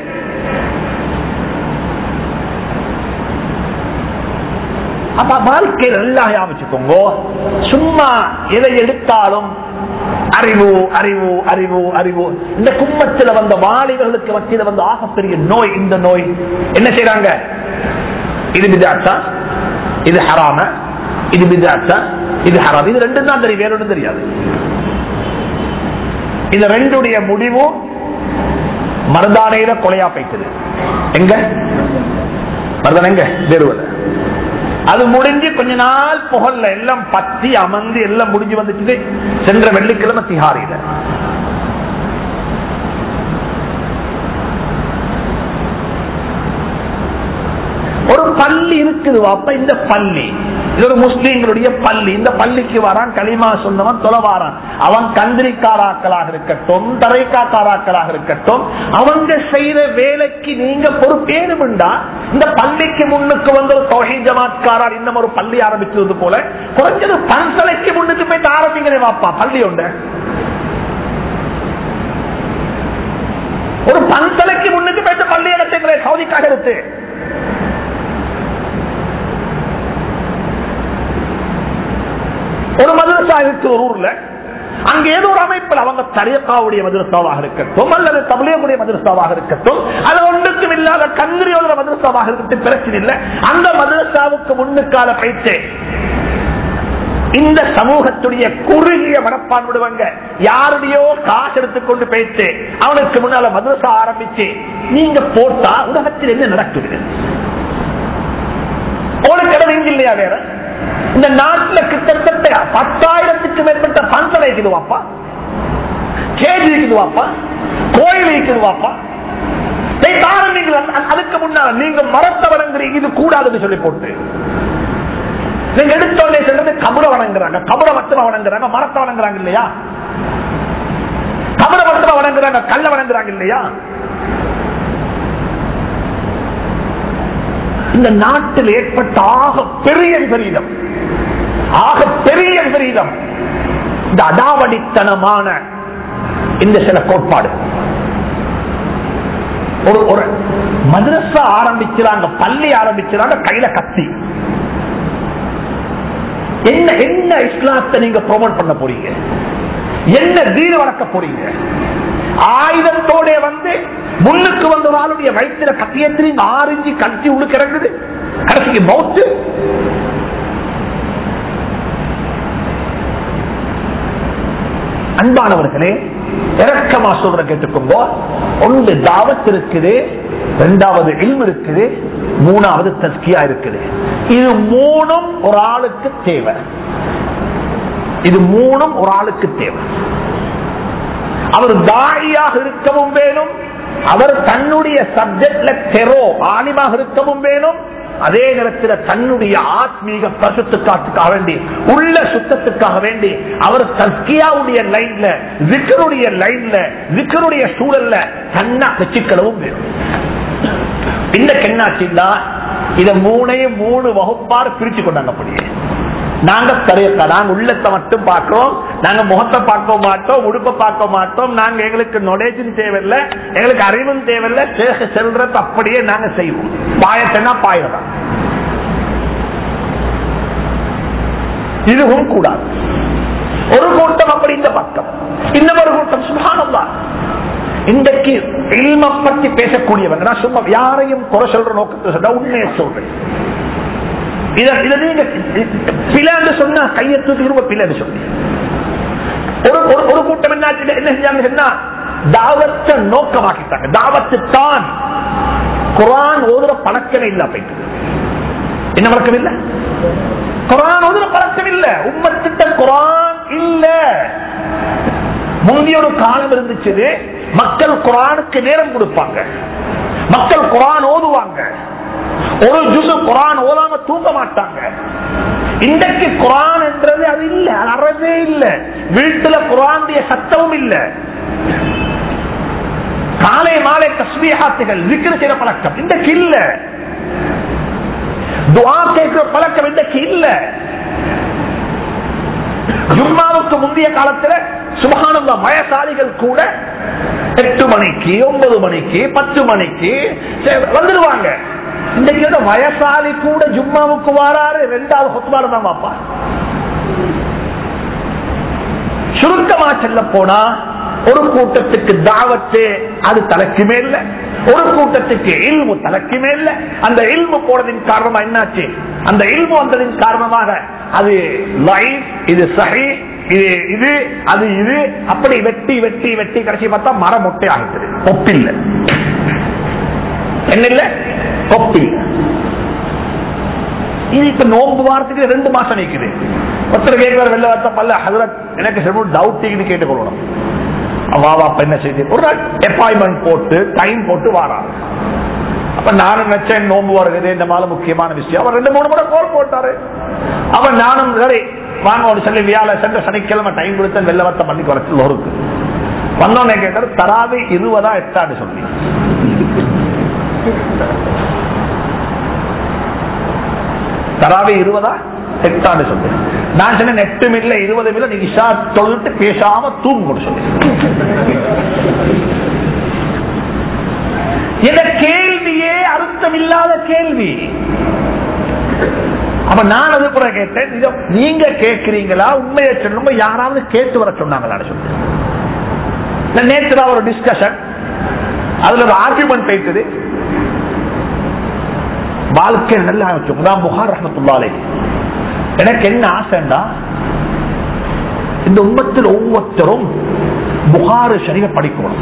அப்ப வாழ்க்கை நல்லா ஞாபகிச்சுக்கோங்க சும்மா எதை எடுத்தாலும் அறிவு அறிவு அறிவு அறிவு இந்த கும்பத்துல வந்த வாலிபர்களுக்கு மத்தியில வந்த ஆகப்பெரிய நோய் இந்த நோய் என்ன செய்யறாங்க இது பிதாச்சா இது ஹராம இது பிதாச்சா இது ஹராம் இது ரெண்டும் தான் தெரியும் வேற ஒன்றும் தெரியாது இந்த ரெண்டுடைய முடிவு மருதானையில கொலையா போயிட்டது எங்க மருதான எங்க வேறுவல அது முடிஞ்சு கொஞ்ச நாள் புகழ்ல எல்லாம் பத்தி அமர்ந்து எல்லாம் முடிஞ்சு வந்துச்சு சென்ற வெள்ளிக்கிழமை திகாரியில ஒரு பள்ளி இருக்குது வாப்ப இந்த பள்ளி இது ஒரு முஸ்லீம்களுடைய பள்ளி இந்த பள்ளிக்கு வரான் களிமா சொன்னவன் தொலை வாரான் அவன் கந்திரிக்காராக்களாக இருக்கட்டும் தரைக்காக்காராக்களாக இருக்கட்டும் அவங்க செய்யற வேலைக்கு நீங்க பொறுப்பேனும்டா இந்த பள்ளிக்கு முன்னுக்கு வந்து ஒரு தொகை ஜமாத்காரார் இன்னும் ஒரு பள்ளி ஆரம்பிச்சது போல குறைஞ்சது பன்சலைக்கு முன்னுக்கு போயிட்டு ஆரம்பிங்களே வாப்பா பள்ளி உண்டு ஒரு பன்சலைக்கு முன்னுக்கு போயிட்டு பள்ளி இடத்துங்களே சவுதிக்காக இருக்கு ஒரு மதரசா இருக்கு ஒரு ஊர்ல அங்க ஏதோ ஒரு அமைப்பில் அவங்க தரியக்காவுடைய மதரசாவாக இருக்கட்டும் அல்லது தமிழகுடைய மதரசாவாக இருக்கட்டும் அது ஒன்றுக்கும் இல்லாத கந்திரியோட மதரசாவாக இருக்கட்டும் பிரச்சனை இல்லை அந்த மதரசாவுக்கு முன்னுக்கால பயிற்சி இந்த சமூகத்துடைய குறுகிய மனப்பான்மைடுவாங்க யாருடையோ காசு எடுத்துக்கொண்டு போயிட்டு அவனுக்கு முன்னால மதரசா ஆரம்பிச்சு நீங்க போட்டா உலகத்தில் என்ன நடக்குது உனக்கு இடம் இங்க இல்லையா வேற இந்த நாட்டுல கிட்டத்தட்ட பத்தாயிரத்துக்கு மேற்பட்ட பந்தலை இருக்குதுவாப்பா கேஜி இருக்குதுவாப்பா கோயில் இருக்குதுவாப்பா அதுக்கு முன்னால நீங்க மரத்தை வணங்குறீங்க இது கூடாதுன்னு சொல்லி போட்டு நீங்க எடுத்தோடனே சொல்றது கபுர வணங்குறாங்க கபுர மட்டும் வணங்குறாங்க மரத்தை வணங்குறாங்க இல்லையா கபுர மட்டும் வணங்குறாங்க கல்ல வணங்குறாங்க இல்லையா இந்த நாட்டில் ஏற்பட்ட ஆக பெரிய விபரீதம் ஆக பெரிய விபரீதம் இந்த அடாவடித்தனமான இந்த சில கோட்பாடு ஒரு ஒரு மதரசா ஆரம்பிக்கிறாங்க பள்ளி ஆரம்பிக்கிறாங்க கையில கத்தி என்ன என்ன இஸ்லாத்தை நீங்க ப்ரொமோட் பண்ண போறீங்க என்ன தீர வளர்க்க போறீங்க ஆயுதத்தோட வந்து முன்னுக்கு வந்த ஒரு ஆளுடைய வயிற்றுல கத்தியத்தில் நீங்க ஆறிஞ்சி கட்டி உள்ளுக்கு இறங்குது கடைசிக்கு மௌத்து அன்பானவர்களே இறக்கமா சொல்ற கேட்டுக்கோங்க ஒன்று தாவத் இருக்குது இரண்டாவது இல்மு இருக்குது மூணாவது தஸ்கியா இருக்குது இது மூணும் ஒரு ஆளுக்கு தேவை இது மூணும் ஒரு ஆளுக்கு தேவை அவர் தாயாக இருக்கவும் வேணும் அவர் தன்னுடைய சப்ஜெக்ட்ல தெரோ ஆலிமாக இருக்கவும் வேணும் அதே நேரத்தில் தன்னுடைய ஆத்மீக பசுத்துக்காக வேண்டி உள்ள சுத்தத்துக்காக வேண்டி அவர் தஸ்கியாவுடைய லைன்ல விக்கருடைய லைன்ல விக்கருடைய சூழல்ல தன்னை வச்சுக்களவும் வேணும் இன்னைக்கு என்னாச்சுன்னா இத மூணையும் மூணு வகுப்பார் பிரிச்சு கொண்டாங்க அப்படியே நாங்க தரையக்க நாங்க உள்ளத்தை மட்டும் பார்க்கிறோம் நாங்க முகத்தை பார்க்க மாட்டோம் உடுப்பை பார்க்க மாட்டோம் நாங்க எங்களுக்கு நாலேஜும் தேவையில்லை எங்களுக்கு அறிவும் தேவையில்லை சேக செல்றது அப்படியே நாங்க செய்வோம் பாயத்தைனா பாயதான் இதுவும் கூடாது ஒரு கூட்டம் அப்படி இந்த பக்கம் இன்னொரு கூட்டம் சுபானம்தான் இன்றைக்கு இல்ம பத்தி பேசக்கூடியவங்க நான் சும்மா யாரையும் குறை சொல்ற நோக்கத்தை சொல்ற உண்மையை சொல்றேன் இத- இத நீங்க பிள்ளைன்னு சொன்னா கையை தூக்கி திரும்ப பிள்ளைன்னு சொல்லி ஒரு ஒரு- ஒரு கூட்டம் என்ன ஆச்சு? என்ன செஞ்சாங்க சொன்னா தாவத்தை நோக்கமாக்கிட்டாங்க தாவத்து தான் குரான் ஓதுற பழக்கமே இல்ல போயிட்டு என்ன பழக்கம் இல்ல குரான் ஓதுற பழக்கம் இல்ல உம்மத்திட்ட குரான் இல்ல முந்தைய ஒரு காலம் இருந்துச்சு மக்கள் குரானுக்கு நேரம் கொடுப்பாங்க மக்கள் குரான் ஓதுவாங்க ஒரு ஜுசு குரான் ஓதாம தூங்க மாட்டாங்க இன்றைக்கு குரான் என்றது அது இல்ல அது அறவே இல்ல வீட்டுல குரானுடைய சத்தமும் இல்ல காலை மாலை தஸ்மீகாத்துகள் விக்கிர செய்யற பழக்கம் இன்றைக்கு இல்ல துவா கேட்கிற பழக்கம் இன்றைக்கு இல்ல ஜும்மாவுக்கு முந்தைய காலத்துல சுபகானந்த வயசாளிகள் கூட எட்டு மணிக்கு ஒன்பது மணிக்கு பத்து மணிக்கு சரி, வந்துடுவாங்க இன்னைக்கு வந்து வயசாளி கூட ஜும்மாவுக்கு வாராரு ரெண்டாவது ஹொத்மால தான் பாப்பா சுருக்கமா செல்ல போனா ஒரு கூட்டத்துக்கு தாவத்து அது தலைக்கு மேல ஒரு கூட்டத்துக்கு இல்மு தலைக்கு மேல அந்த இல்மு போனதின் காரணமா என்னாச்சு அந்த இல்மு வந்ததின் காரணமாக அது லைஃப் இது சஹி இது இது அது இது அப்படி வெட்டி வெட்டி வெட்டி கடைசி பார்த்தா மரம் மொட்டை ஆகிட்டது ஒப்பில்ல என்ன இல்ல ஒப்பில்ல இது இப்ப நோம்பு வாரத்துக்கு ரெண்டு மாசம் நிக்குது ஒருத்தர் கேட்கிறார் வெளில வார்த்தை பல்ல ஹசரத் எனக்கு சில டவுட் கேட்டுக்கொள்ளணும் வாவா அப்ப என்ன செய்து ஒரு நாள் அப்பாயின்மெண்ட் போட்டு டைம் போட்டு வாரான் அப்ப நானும் நினைச்சேன் நோம்பு வருகிறது இந்த மாதிரி முக்கியமான விஷயம் அவர் ரெண்டு மூணு முறை கோல் போட்டாரு அவன் நானும் சரி வாங்க ஒரு சொல்லி வியாழ சென்ற சனிக்கிழமை டைம் கொடுத்த வெள்ள வத்த பண்ணி குறைச்சு லோருக்கு வந்தோடனே கேட்டாரு தராது இருபதா எட்டாடு சொல்லி தராவே இருபதா எட்டாண்டு சொல்லு நான் சொன்னேன் எட்டு மில்ல இருபது மில்ல நீங்க இஷா தொழுட்டு பேசாம தூங்கு சொல்லு இந்த கேள்வியே அர்த்தம் இல்லாத கேள்வி அப்ப நான் அது கூட கேட்டேன் இத நீங்க கேட்கிறீங்களா உண்மையை சொல்லுங்க யாராவது கேட்டு வர சொன்னாங்களா சொல்லு நான் நேற்று தான் ஒரு டிஸ்கஷன் அதுல ஒரு ஆர்குமெண்ட் பேசுது வாழ்க்கை நல்லா வச்சுக்கோங்க புகார் ரஹமத்துல்லாலே எனக்கு என்ன ஆசைண்டா இந்த உண்மத்தில் ஒவ்வொருத்தரும் புகாரு ஷரீஃபை படிக்கணும்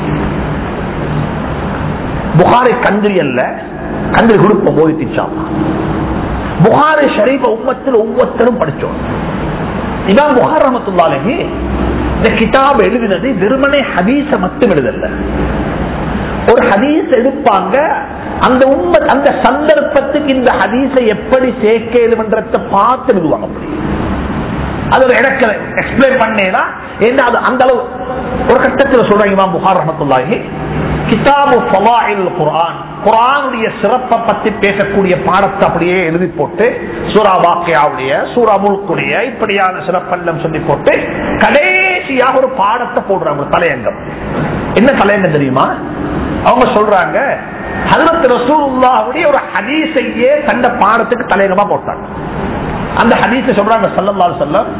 புகாரை கந்திரி அல்ல கந்திரி கொடுப்ப போய் திச்சாமா புகாரி ஷரீஃப உம்மத்தில் ஒவ்வொருத்தரும் படிச்சோம் இதான் புகார் ரஹமத்துல்லாலே இந்த கிதாப் எழுதினது வெறுமனே ஹதீஸ மட்டும் எழுதல ஒரு ஹதீஸ் எடுப்பாங்க அந்த உண்மை அந்த சந்தர்ப்பத்துக்கு இந்த ஹதீஸை எப்படி சேர்க்கணும்ன்றத பார்த்து எழுதுவாங்க அப்படி அது ஒரு எனக்கு எக்ஸ்பிளைன் பண்ணேனா ஏன்னா அது அந்த அளவு ஒரு கட்டத்தில் சொல்றாங்க இமாம் புகார் ரஹமத்துல்லாஹி கிதாபு ஃபவாயில் குர்ஆன் குர்ஆனுடைய சிறப்பை பத்தி பேசக்கூடிய பாடத்தை அப்படியே எழுதி போட்டு சூரா வாக்கியாவுடைய சூரா முல்குடைய இப்படியான சிறப்பெல்லாம் சொல்லி போட்டு கடைசியாக ஒரு பாடத்தை போடுறாங்க ஒரு தலையங்கம் என்ன தலையங்கம் தெரியுமா அவங்க சொல்றாங்க ஹதரத் ரசூலுல்லாஹுடைய ஒரு ஹதீஸையே தந்த பாடத்துக்கு தலையங்கமா போட்டாங்க அந்த ஹதீஸை சொல்றாங்க சல்லல்லாஹு அலைஹி வஸல்லம்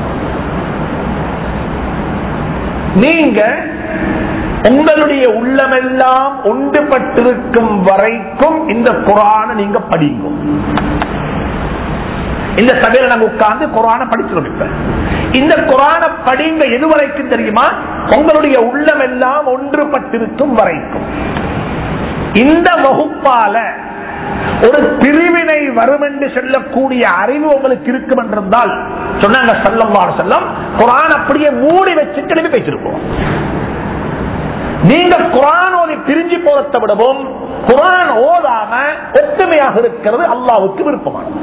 நீங்க உங்களுடைய உள்ளமெல்லாம் ஒன்றுபட்டிருக்கும் வரைக்கும் இந்த குரான நீங்க படிங்க இந்த சபையில நாங்க உட்கார்ந்து குரான படிச்சிருக்கோம் இப்ப இந்த குரான படிங்க எது வரைக்கும் தெரியுமா உங்களுடைய உள்ளம் எல்லாம் ஒன்றுபட்டிருக்கும் வரைக்கும் இந்த வகுப்பால ஒரு பிரிவினை வரும் என்று சொல்லக்கூடிய அறிவு உங்களுக்கு இருக்கும் என்றிருந்தால் சொன்னாங்க சல்லம்மாறு செல்லம் குரான் அப்படியே மூடி வச்சு திரும்பி பேசிருப்போம் நீங்க குரான் ஓதி பிரிஞ்சு போறதை விடவும் குரான் ஓதாம ஒற்றுமையாக இருக்கிறது அல்லாவுக்கு விருப்பமானது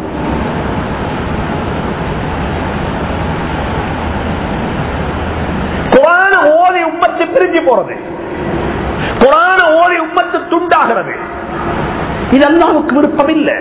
குரான ஓதி உம்மத்து பிரிஞ்சு போறது குரான ஓதி உம்மத்து துண்டாகிறது இது அல்லாவுக்கு விருப்பம் இல்லை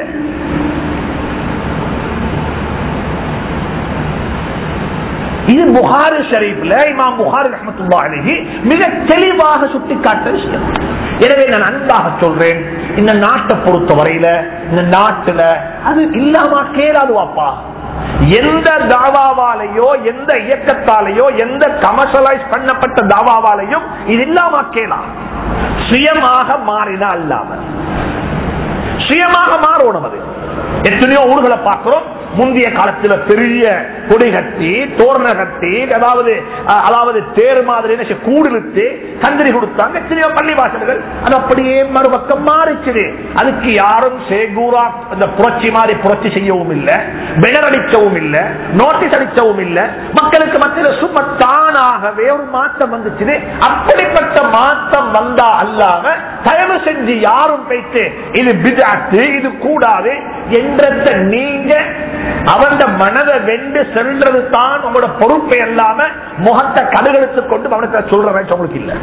இது புகாரி ஷரீப்ல இமாம் புகாரி ரஹமத்துல்லா அலிஹி மிக தெளிவாக சுட்டிக்காட்ட விஷயம் எனவே நான் அன்பாக சொல்றேன் இந்த நாட்டை பொறுத்த வரையில இந்த நாட்டுல அது இல்லாம கேளாது வாப்பா எந்த தாவாவாலேயோ எந்த இயக்கத்தாலேயோ எந்த கமர்ஷியலைஸ் பண்ணப்பட்ட தாவாவாலேயும் இது இல்லாம கேலாம் சுயமாக மாறினா அல்லாம சுயமாக மாறணும் அது எத்தனையோ ஊர்களை பார்க்கிறோம் முந்தைய காலத்துல பெரிய கொடி கட்டி தோரண கட்டி அதாவது அஹ், அதாவது தேர் மாதிரி என்ன செய்ய, கூடு இழுத்து கந்திரி கொடுத்தாங்க எத்தனையோ பள்ளி வாசல்கள் அது அப்படியே மறுபக்கம் மாறிச்சுது அதுக்கு யாரும் சேகூரா இந்த புரட்சி மாதிரி புரட்சி செய்யவும் இல்லை பெனர் அடிக்கவும் இல்லை நோட்டீஸ் அடிக்கவும் இல்லை மக்களுக்கு மத்தியில் சும்மா தானாகவே ஒரு மாற்றம் வந்துச்சு அப்படிப்பட்ட மாற்றம் வந்தா அல்லாம தயவு செஞ்சு யாரும் பேச்சு இது பிதாத்து இது கூடாது என்றத நீங்க அவன் மனதை வென்று செல்றது தான் உங்களோட பொறுப்பை அல்லாம முகத்தை கடுகெடுத்து கொண்டு அவனுக்கு சொல்ற ரைட்ஸ் உங்களுக்கு இல்ல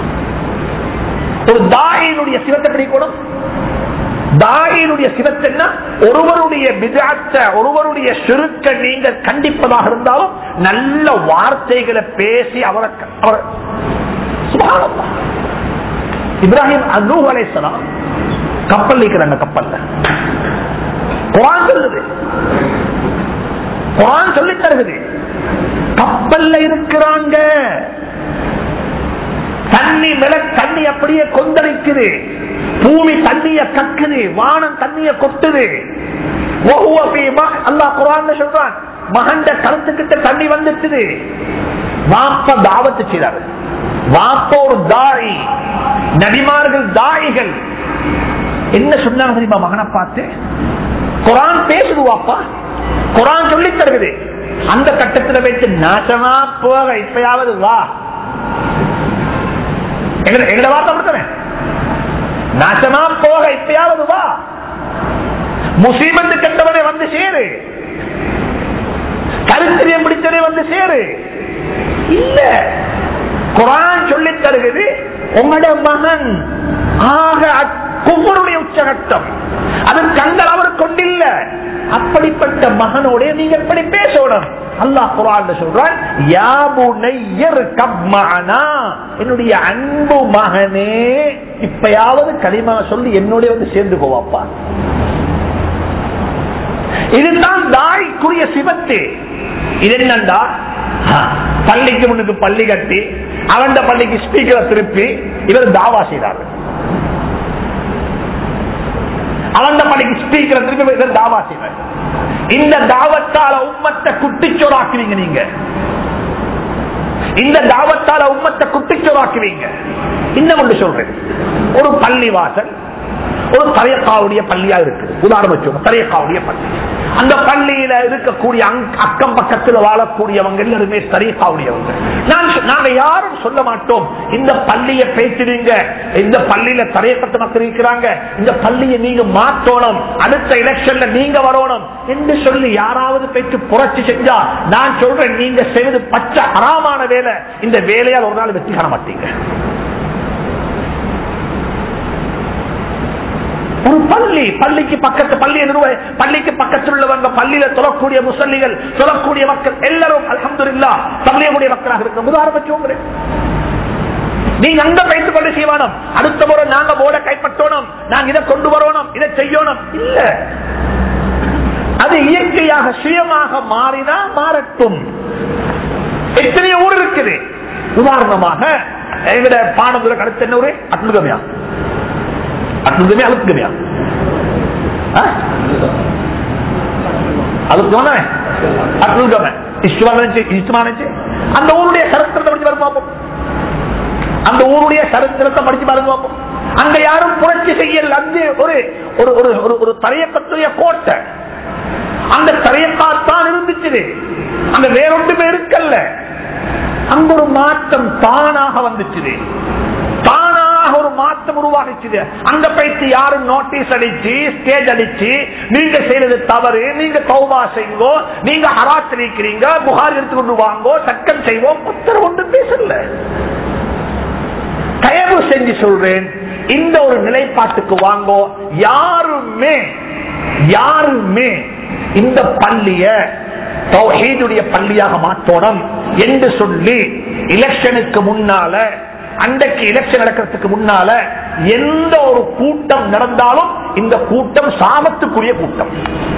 ஒரு தாயினுடைய சிவத்தை பிடிக்கணும் தாயினுடைய சிவத்தென்ன ஒருவருடைய விதாத்த ஒருவருடைய சுருக்க நீங்க கண்டிப்பதாக இருந்தாலும் நல்ல வார்த்தைகளை பேசி அவரை அவரை சுபஹானல்லாஹ். இப்ராஹிம் அனூ அலைசலாம் கப்பல் நிற்கிறாங்க கப்பல்ல குரான் சொல்லுது குரான் சொல்லி தருகுது கப்பல்ல இருக்கிறாங்க தண்ணி மேல தண்ணி அப்படியே கொந்தளிக்குது பூமி தண்ணிய கக்குது வானம் தண்ணிய கொட்டுது வஹுவ ஃபீ மஹ்- அல்லாஹ் குர்ஆன்ல சொல்றான் மகண்ட கருத்துக்கிட்ட தண்ணி வந்துச்சுது வாப்ப தாவத்து செய்தாரு வாப்ப ஒரு தாய் நபிமார்கள் தாயிகள் என்ன சொன்னாங்க தெரியுமா மகனை பார்த்து குரான் பேசுது வாப்பா குரான் சொல்லி தருகுது அந்த கட்டத்தில் வைத்து நாசமா போக இப்பயாவது வா எங்க எங்கட வார்த்தை அப்படித்தானே நாசமா போக இப்பயாவது வா முசீபத்து கெட்டவனை வந்து சேரு கருத்திரியம் பிடிச்சவனை வந்து சேரு இல்ல குரான் சொல்லி தருகிறது உங்களோட மகன் ஆக குமருடைய உச்சகட்டம் அது கண்கள் அவர் கொண்டில்ல அப்படிப்பட்ட மகனோட நீங்க எப்படி பேசணும் அல்லாஹ் குரான் சொல்றான் யாபுனையர் கப்மானா என்னுடைய அன்பு மகனே இப்பயாவது களிமா சொல்லி என்னோட வந்து சேர்ந்து போவாப்பா இதுதான் தாய்க்குரிய சிவத்து இது என்னண்டா ஆ, பள்ளிக்கு முன்னுக்கு பள்ளி கட்டி அவன் பள்ளிக்கு ஸ்பீக்கரை திருப்பி இவர் தாவா செய்தார் அவன் பள்ளிக்கு ஸ்பீக்கரை திருப்பி இவர் தாவா செய்வார் இந்த தாவத்தால உம்மத்தை குட்டிச்சோராக்குவீங்க நீங்க இந்த தாவத்தால உம்மத்தை குட்டிச்சோராக்குவீங்க இன்னும் ஒன்று சொல்றேன் ஒரு பள்ளி வாசல் ஒரு தரையக்காவுடைய பள்ளியா இருக்கு உதாரணம் வச்சுக்கோங்க தரையக்காவுடைய பள்ளி அந்த பள்ளியில இருக்கக்கூடிய அங்க- அக்கம் பக்கத்தில் வாழக்கூடியவங்க எல்லாருமே தரையக்காவுடையவங்க நான் சொ- நாங்க யாரும் சொல்ல மாட்டோம் இந்த பள்ளியை பேசிடுங்க இந்த பள்ளியில தரையக்கத்து மக்கள் இருக்கிறாங்க இந்த பள்ளியை நீங்க மாற்றணும் அடுத்த எலெக்ஷன்ல நீங்க வரணும் என்று சொல்லி யாராவது பேச்சு புரட்சி செஞ்சா நான் சொல்றேன் நீங்க செய்வது பச்சை அறாமான வேலை இந்த வேலையால் ஒரு நாள் வெற்றி காண மாட்டீங்க ஒரு பள்ளி பள்ளிக்கு பக்கத்து பள்ளி நிறுவ பள்ளிக்கு பக்கத்தில் உள்ளவங்க பள்ளியில தொழக்கூடிய முசல்லிகள் தொழக்கூடிய மக்கள் எல்லாரும் அலமதுல்லா தமிழகக்கூடிய மக்களாக இருக்க உதாரணம் வச்சுக்கோங்க நீங்க அங்க பயிற்சி கொண்டு செய்வானோம் அடுத்த முறை நாங்க போர்டை கைப்பற்றணும் நாங்க இதை கொண்டு வரணும் இதை செய்யணும் இல்ல அது இயற்கையாக சுயமாக மாறினா மாறட்டும் எத்தனை ஊர் இருக்குது உதாரணமாக எங்கட பானதுல அடுத்த என்ன ஊரு அட்லுகமையா அட்லுகமையா அழுத்துகமையா அழுத்துவானே அட்லுகமை இஷ்டமானச்சு அந்த ஊருடைய சரித்திரத்தை படிச்சு பாருங்க பார்ப்போம் அந்த ஊருடைய சரித்திரத்தை படிச்சு பாருங்க பார்ப்போம் அங்க யாரும் புரட்சி செய்யல அங்கே ஒரு ஒரு ஒரு ஒரு ஒரு தரையக்கத்துடைய கோட்டை அந்த தரையக்காத்தான் இருந்துச்சு அங்க வேறொன்றுமே இருக்கல்ல அங்க ஒரு மாற்றம் தானாக வந்துச்சு உருவாகிச்சுது அங்க போயிட்டு யாரும் நோட்டீஸ் அடிச்சு ஸ்டேஜ் அடிச்சு நீங்க செய்யறது தவறு நீங்க தௌபா செய்வோ நீங்க ஹராத் இருக்கிறீங்க புகார் எடுத்துக்கொண்டு வாங்கோ சட்டம் செய்வோம் புத்தர் ஒன்று பேசல தயவு செஞ்சு சொல்றேன் இந்த ஒரு நிலைப்பாட்டுக்கு வாங்கோ யாருமே யாருமே இந்த பள்ளிய தௌஹீதுடைய பள்ளியாக மாற்றோம் என்று சொல்லி எலெக்ஷனுக்கு முன்னால அன்றைக்கு எலெக்ஷன் நடக்கிறதுக்கு முன்னால எந்த ஒரு கூட்டம் நடந்தாலும் இந்த கூட்டம் சாபத்துக்குரிய கூட்டம்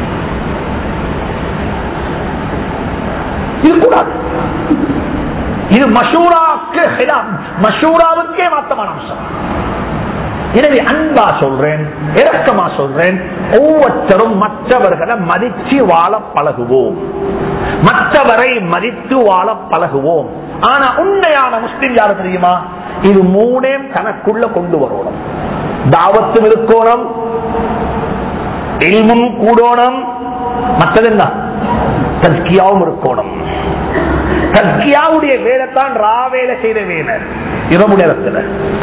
இது கூடாது இது மஷூராவுக்கு மஷூராவுக்கே மாத்தமான அம்சம் எனவே அன்பா சொல்றேன் இரக்கமா சொல்றேன் ஒவ்வொருத்தரும் மற்றவர்களை மதிச்சு வாழ பழகுவோம் மற்றவரை மதித்து வாழ பழகுவோம் ஆனா உண்மையான முஸ்லிம் யாரு தெரியுமா இது மூணே தனக்குள்ள கொண்டு வரணும் தாவத்தும் இருக்கணும் இல்மும் கூடணும் மற்றது என்ன தஸ்கியாவும் இருக்கணும் தஸ்கியாவுடைய வேலைத்தான் ராவேல செய்த வேலை இரவு நேரத்தில்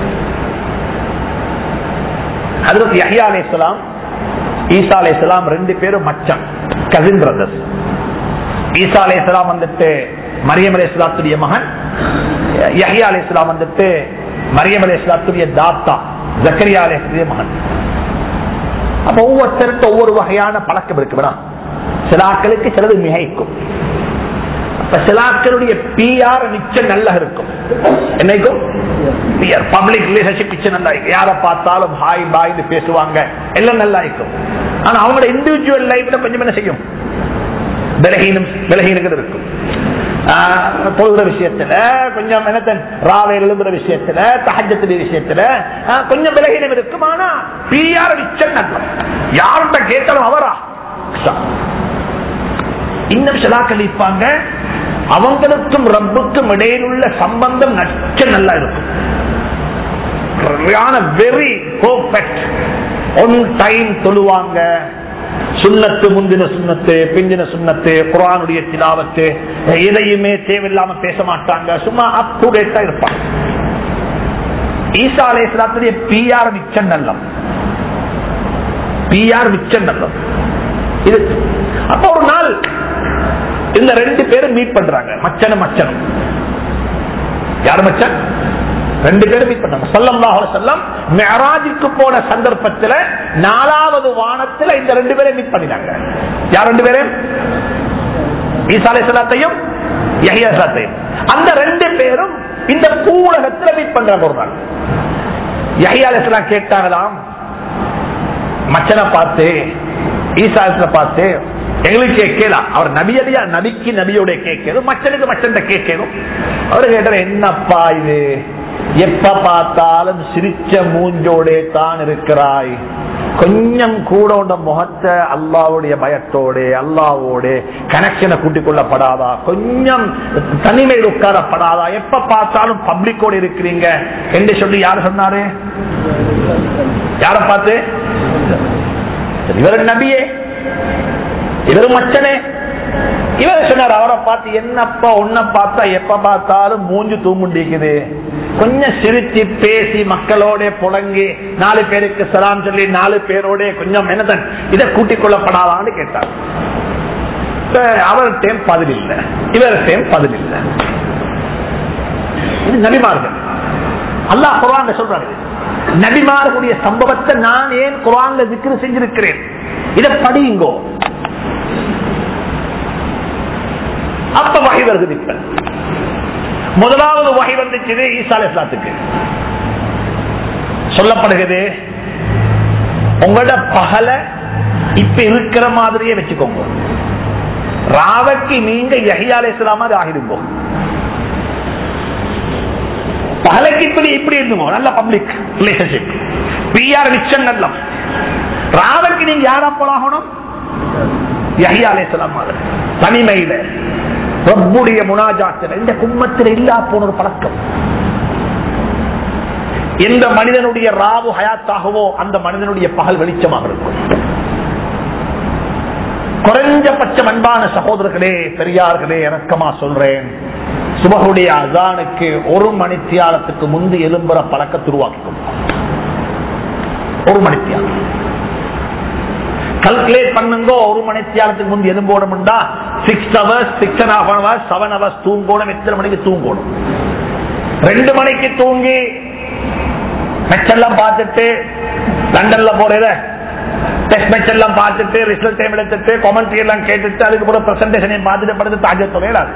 அதற்கு யஹ்யா அலைஹிஸ்ஸலாம் ஈசா அலைஹிஸ்ஸலாம் ரெண்டு பேரும் மச்சான் கசின் பிரதர்ஸ் ஈசா அலைஹிஸ்ஸலாம் வந்துட்டு மரியம் அலைஹிஸ்ஸலாத்துடைய மகன் யஹ்யா அலைஹிஸ்ஸலாம் வந்துட்டு மரியம் அலைஹிஸ்ஸலாத்துடைய தாத்தா ஜக்கரியா அலைஹிஸ்ஸலாத்துடைய மகன் அப்ப ஒவ்வொருத்தருக்கு ஒவ்வொரு வகையான பழக்கம் இருக்குடா சில ஆட்களுக்கு சிலது மிகைக்கும் அப்ப சிலாக்களுடைய பிஆர் நிச்சயம் நல்லா இருக்கும் என்னைக்கும் பப்ளிக் ரிலேஷன்ஷிப் நிச்சயம் நல்லா இருக்கும் யாரை பார்த்தாலும் ஹாய் பாய்னு பேசுவாங்க எல்லாம் நல்லா இருக்கும் ஆனா அவங்களோட இண்டிவிஜுவல் லைஃப்ல கொஞ்சம் என்ன செய்யும் விலகீனம் விலகீனங்கள் இருக்கும் பொழுகிற விஷயத்துல கொஞ்சம் என்னத்தன் ராவை எழுதுற விஷயத்துல தகஜத்துடைய விஷயத்துல கொஞ்சம் விலகீனம் இருக்கும் ஆனா பிஆர் நிச்சயம் நல்ல யார்கிட்ட கேட்டாலும் அவரா இன்னும் சிலாக்கள் இருப்பாங்க அவங்களுக்கும் ரப்புக்கும் இடையில் உள்ள சம்பந்தம் நச்ச நல்லா இருக்கும் வெரி பர்ஃபெக்ட் ஒன் டைம் தொழுவாங்க சுண்ணத்து முந்தின சுண்ணத்து பிந்தின சுண்ணத்து குரானுடைய திலாவத்து எதையுமே தேவையில்லாம பேச மாட்டாங்க சும்மா அப் டு டேட்டா இருப்பாங்க ஈசா அலேஸ்லாத்துடைய பிஆர் மிச்சம் நல்லம் பிஆர் மிச்சம் நல்லம் இது அப்ப ஒரு நாள் இந்த ரெண்டு பேரும் மீட் பண்றாங்க மச்சனும் மச்சனும் யாரு மச்சன் ரெண்டு பேரும் மீட் பண்றாங்க சல்லல்லாஹு செல்லம் மெராஜுக்கு போன சந்தர்ப்பத்தில் நாலாவது வானத்தில் இந்த ரெண்டு பேரும் மீட் பண்ணினாங்க யார் ரெண்டு பேரும் ஈசாலை சலாத்தையும் யஹியா சலாத்தையும் அந்த ரெண்டு பேரும் இந்த பூலகத்தில் மீட் பண்றாங்க ஒரு நாள் யஹியா அலிஸ்லாம் கேட்டாங்களாம் மச்சனை பார்த்து ஈசா பார்த்து எங்களுக்கு கேட்கலாம் அவர் நபியடியா நபிக்கு நபியோட கேட்கணும் மச்சனுக்கு மச்சன் கேட்கணும் அவரு கேட்டார் என்னப்பா இது எப்ப பார்த்தாலும் சிரிச்ச மூஞ்சோட தான் இருக்கிறாய் கொஞ்சம் கூட உண்ட முகத்தை அல்லாவுடைய பயத்தோட அல்லாவோட கனெக்ஷனை கூட்டிக் கொள்ளப்படாதா கொஞ்சம் தனிமையில் உட்காரப்படாதா எப்ப பார்த்தாலும் பப்ளிக்கோட இருக்கிறீங்க என்று சொல்லி யாரு சொன்னாரு யார பார்த்து இவர் நபியே இவர் மச்சனே இவர் சொன்னார் அவரை பார்த்து என்னப்பா உன்னை பார்த்தா எப்ப பார்த்தாலும் மூஞ்சு தூமுண்டிக்குது கொஞ்சம் சிரிச்சு பேசி மக்களோட புழங்கி நாலு பேருக்கு சலாம் சொல்லி நாலு பேரோட கொஞ்சம் என்னதன் இதை கூட்டிக் கொள்ளப்படாதான்னு கேட்டார் அவர்கிட்டையும் பதில் இல்லை இவர்கிட்டையும் பதில் இல்லை இது நபிமார்கள் அல்லாஹ் குரான் சொல்றாரு நபிமார்களுடைய சம்பவத்தை நான் ஏன் குரான்ல திக்ரு செஞ்சிருக்கிறேன் இதை படியுங்கோ அப்ப வகை வருது இப்ப முதலாவது வகை வந்துச்சு ஈசா இஸ்லாத்துக்கு சொல்லப்படுகிறது உங்களோட பகல இப்ப இருக்கிற மாதிரியே வச்சுக்கோங்க ராவைக்கு நீங்க யஹியால இஸ்லாமா ஆகிடுங்க பகலைக்கு இப்படி இப்படி இருந்துங்க நல்ல பப்ளிக் ரிலேஷன்ஷிப் பிஆர் நிச்சயம் நல்ல ராவைக்கு நீங்க யாரா போலாகணும் யஹியா அலேஸ்லாம் மாதிரி தனிமையில ரப்புடைய முனாஜாத்தில் இந்த கும்மத்தில் இல்லா போன ஒரு பழக்கம் எந்த மனிதனுடைய ராவு ஹயாத்தாகவோ அந்த மனிதனுடைய பகல் வெளிச்சமாக இருக்கும் குறைஞ்சபட்ச அன்பான சகோதரர்களே பெரியார்களே இறக்கமா சொல்றேன் சுபகுடைய அசானுக்கு ஒரு மணித்தியாலத்துக்கு முந்தி எலும்புற பழக்கத்தை உருவாக்கிக்கும் ஒரு மணித்தியாலம் கல்குலேட் பண்ணுங்க ஒரு மணித்தியாலத்துக்கு முந்தி எதுவும் போடணும்டா six hours six and half hours seven hours தூங்கணும் எத்தனை மணிக்கு தூங்கணும் ரெண்டு மணிக்கு தூங்கி மெச்செல்லாம் பார்த்துட்டு லண்டன்ல போறத டெஸ்ட் மேட்ச் எல்லாம் பார்த்துட்டு ரிசல்ட் டைம் எடுத்துட்டு கமெண்ட்ரி எல்லாம் கேட்டுட்டு அதுக்கப்புறம் பிரசன்டேஷனையும் பார்த்துட்டு படுத்து தாஜ தொகையிடாது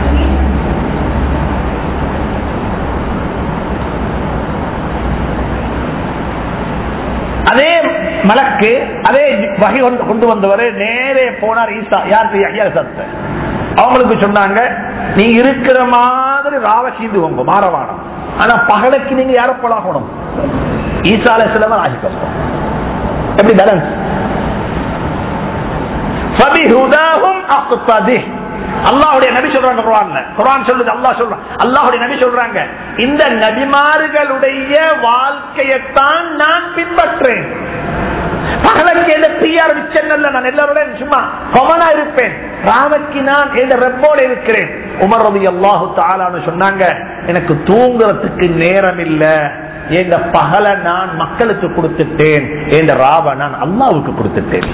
அதே மலக்கு அதே வகை கொண்டு கொண்டு வந்தவர் நேரே போனார் ஈசா யார் ஐயா சத்த அவங்களுக்கு சொன்னாங்க நீங்க இருக்கிற மாதிரி ராவ சீந்துவங்க மாறவானம் ஆனா பகலுக்கு நீங்க யார போலாகணும் ஈசால சிலவர் ஆகிக்கணும் எப்படி பேலன்ஸ் அல்லாஹுடைய நபி சொல்றாங்க குரான்ல குரான் சொல்லுது அல்லாஹ் சொல்றான் அல்லாஹுடைய நபி சொல்றாங்க இந்த நபிமார்களுடைய வாழ்க்கையைத்தான் நான் பின்பற்றேன் பகலுக்கு எந்த பிஆர் விச்சங்கள்ல நான் எல்லாரோட சும்மா கொமனா இருப்பேன் ராவக்கு நான் எந்த ரெப்போட இருக்கிறேன் உமர் ரவி அல்லாஹு தாலான்னு சொன்னாங்க எனக்கு தூங்குறதுக்கு நேரம் இல்ல எங்க பகல நான் மக்களுக்கு கொடுத்துட்டேன் என்ற ராவ நான் அல்லாவுக்கு கொடுத்துட்டேன்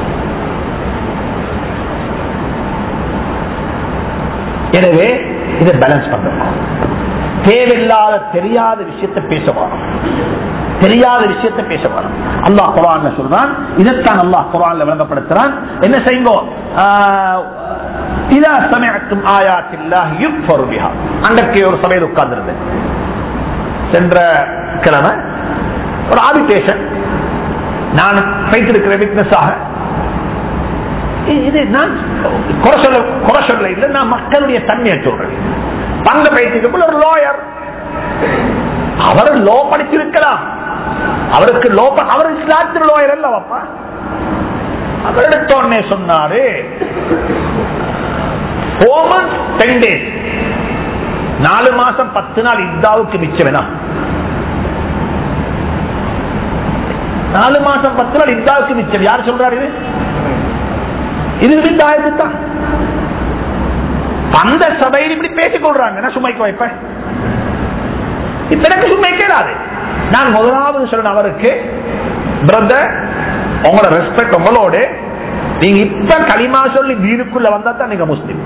எனவே இதை பேலன்ஸ் பண்ணணும் தேவையில்லாத தெரியாத விஷயத்தை பேச வரும் தெரியாத விஷயத்தை பேச வரும் அல்லாஹ் குரான் சொல்றான் இதைத்தான் அல்லாஹ் குரான்ல விளங்கப்படுத்துறான் என்ன செய்யுங்கோ இதா சமயத்தும் ஆயாத்தில்லாஹ் யுக்ஃபரு பிஹா அன்றைக்கு ஒரு சபையில் உட்கார்ந்திருந்தேன் சென்ற கிழமை ஒரு ஆபிடேஷன் நான் வைத்திருக்கிற விட்னஸாக இது நான் குறை சொல்ல குறை சொல்ல இல்லை நான் மக்களுடைய தன்மையை சொல்றேன் பங்க பயிற்சிக்கு ஒரு லாயர் அவர் லோ படிச்சிருக்கலாம் அவருக்கு லோ அவர் இஸ்லாத்தின் லாயர் அல்ல அப்பா அவர் எடுத்தோடனே சொன்னாரு டென் டேஸ் நாலு மாசம் பத்து நாள் இத்தாவுக்கு மிச்சம் வேணாம் நாலு மாசம் பத்து நாள் இத்தாவுக்கு மிச்சம் யார் சொல்றாரு இது இது வித்தாயத்து தான் அந்த சபையில் இப்படி பேசிக் கொள்றாங்க நான் சுமைக்கு வைப்பேன் இப்ப எனக்கு சும்மை கேடாது நான் முதலாவது சொல்றேன் அவருக்கு பிரதர் உங்களோட ரெஸ்பெக்ட் உங்களோட நீங்க இப்ப களிமா சொல்லி வீடுக்குள்ள வந்தா தான் நீங்க முஸ்லீம்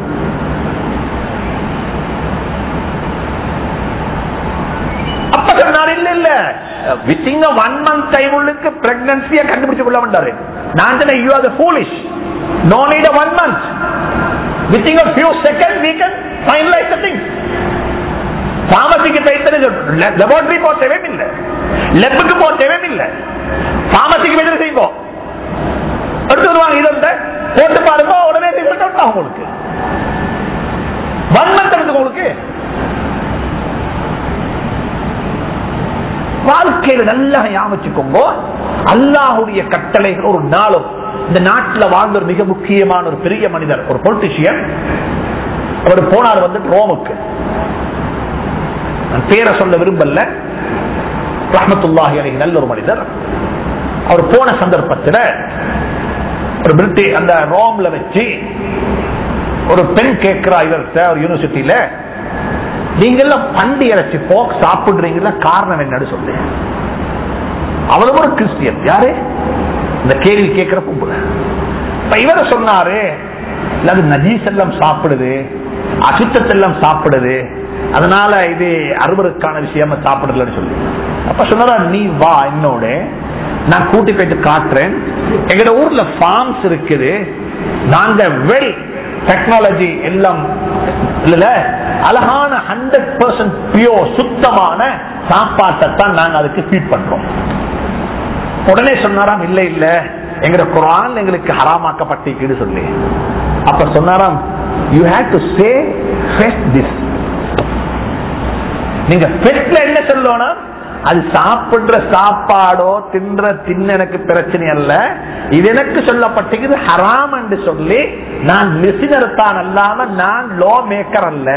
அப்ப சொன்னார் இல்ல இல்ல வித்திங் ஒன் மந்த் டைமுக்கு பிரெக்னன்சிய கண்டுபிடிச்சு கொள்ள மாட்டாரு நான் சொன்னேன் you are foolish no need one month within a few seconds we can finalize the things பாமசிக்கு போயிட்டு லெபார்டரி போக தேவையும் இல்லை லெப்புக்கு போக தேவையும் இல்லை பாமசிக்கு போய் செய்வோம் எடுத்து வருவாங்க இதை போட்டு பாருங்க உடனே ரிசல்ட் ஆகும் உங்களுக்கு ஒன் மந்த் எடுத்து உங்களுக்கு வாழ்க்கையில நல்லா ஞாபகிச்சுக்கோங்க அல்லாஹுடைய கட்டளைகள் ஒரு நாளும் இந்த நாட்டில் வாழ்ந்த ஒரு மிக முக்கியமான ஒரு பெரிய மனிதர் ஒரு பொலிட்டிஷியன் அவர் போனார் வந்து ரோமுக்கு நான் பேரை சொல்ல விரும்பல ரஹமத்துல்லாஹி அலைஹி நல்ல ஒரு மனிதர் அவர் போன சந்தர்ப்பத்தில் ஒரு பிரிட்டிஷ் அந்த ரோம்ல வச்சு ஒரு பெண் கேட்கிறா இவர்கிட்ட ஒரு யூனிவர்சிட்டியில நீங்கெல்லாம் பண்டி இறைச்சி போக் சாப்பிடுறீங்களா காரணம் என்னன்னு சொல்லு அவரும் ஒரு கிறிஸ்டியன் யாரு இந்த கேள்வி கேட்கிற பொம்புல இப்ப இவர சொன்னாரு அது நஜீஸ் எல்லாம் சாப்பிடுது அசுத்தத்தெல்லாம் சாப்பிடுது அதனால இது அறுவருக்கான விஷயமா சாப்பிடலன்னு சொல்லி அப்ப சொன்னாரா நீ வா என்னோட நான் கூட்டி போயிட்டு காட்டுறேன் எங்கட ஊர்ல ஃபார்ம்ஸ் இருக்குது நாங்க வெல் டெக்னாலஜி எல்லாம் இல்ல அழகான ஹண்ட்ரட் பர்சன்ட் பியோர் சுத்தமான சாப்பாட்டை தான் நாங்க அதுக்கு ஃபீட் பண்றோம் உடனே சொன்னாராம் இல்ல இல்ல எங்கட குரான் எங்களுக்கு ஹராமாக்கப்பட்டிருக்குன்னு சொல்லி அப்ப சொன்னாராம் you have to say this நீங்க பெட்ல என்ன சொல்லணும் அது சாப்பிடுற சாப்பாடோ தின்ற தின்ன எனக்கு பிரச்சனை அல்ல இது எனக்கு சொல்லப்பட்டிருக்குது ஹராம் என்று சொல்லி நான் லிசினர் தான் அல்லாம நான் லோ மேக்கர் அல்ல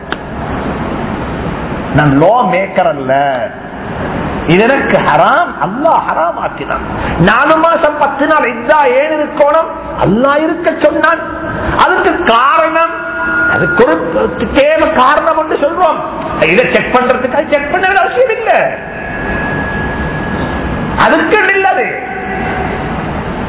நான் லோ மேக்கர் அல்ல இது எனக்கு ஹராம் அல்லா ஹராம் ஆக்கினான் நாலு மாசம் பத்து நாள் இதா ஏன் இருக்கணும் அல்லா இருக்க சொன்னான் அதுக்கு காரணம் அதுக்கு ஒரு தேவை காரணம் என்று சொல்றோம் இதை செக் பண்றதுக்கு செக் பண்ண அவசியம் இல்லை அதுக்கு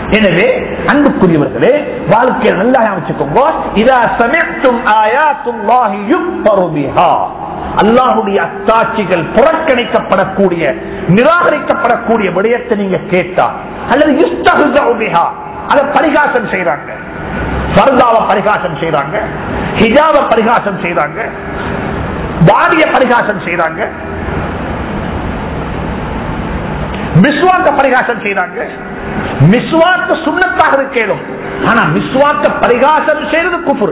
எனவே அன்புக்குரியவர்களே வாழ்க்கையை நல்லா அமைச்சுக்கோங்க இதா சமயத்தும் ஆயாத்துல்லாஹி யுக்ஃபரு பிஹா அல்லாஹுடைய அத்தாட்சிகள் புறக்கணிக்கப்படக்கூடிய நிராகரிக்கப்படக்கூடிய விடயத்தை நீங்க கேட்டா அல்லது யுஸ்தஹ்ஸஉ பிஹா அதை பரிகாசம் செய்றாங்க ஃபர்தாவை பரிகாசம் செய்றாங்க ஹிஜாப பரிகாசம் செய்றாங்க பாடிய பரிகாசம் செய்றாங்க மிஸ்வாக்க பரிகாசம் செய்றாங்க மிஸ்வாக்க சுண்ணத்தாக இருக்கேனும் ஆனா மிஸ்வாக்க பரிகாசம் செய்யறது குஃபுரு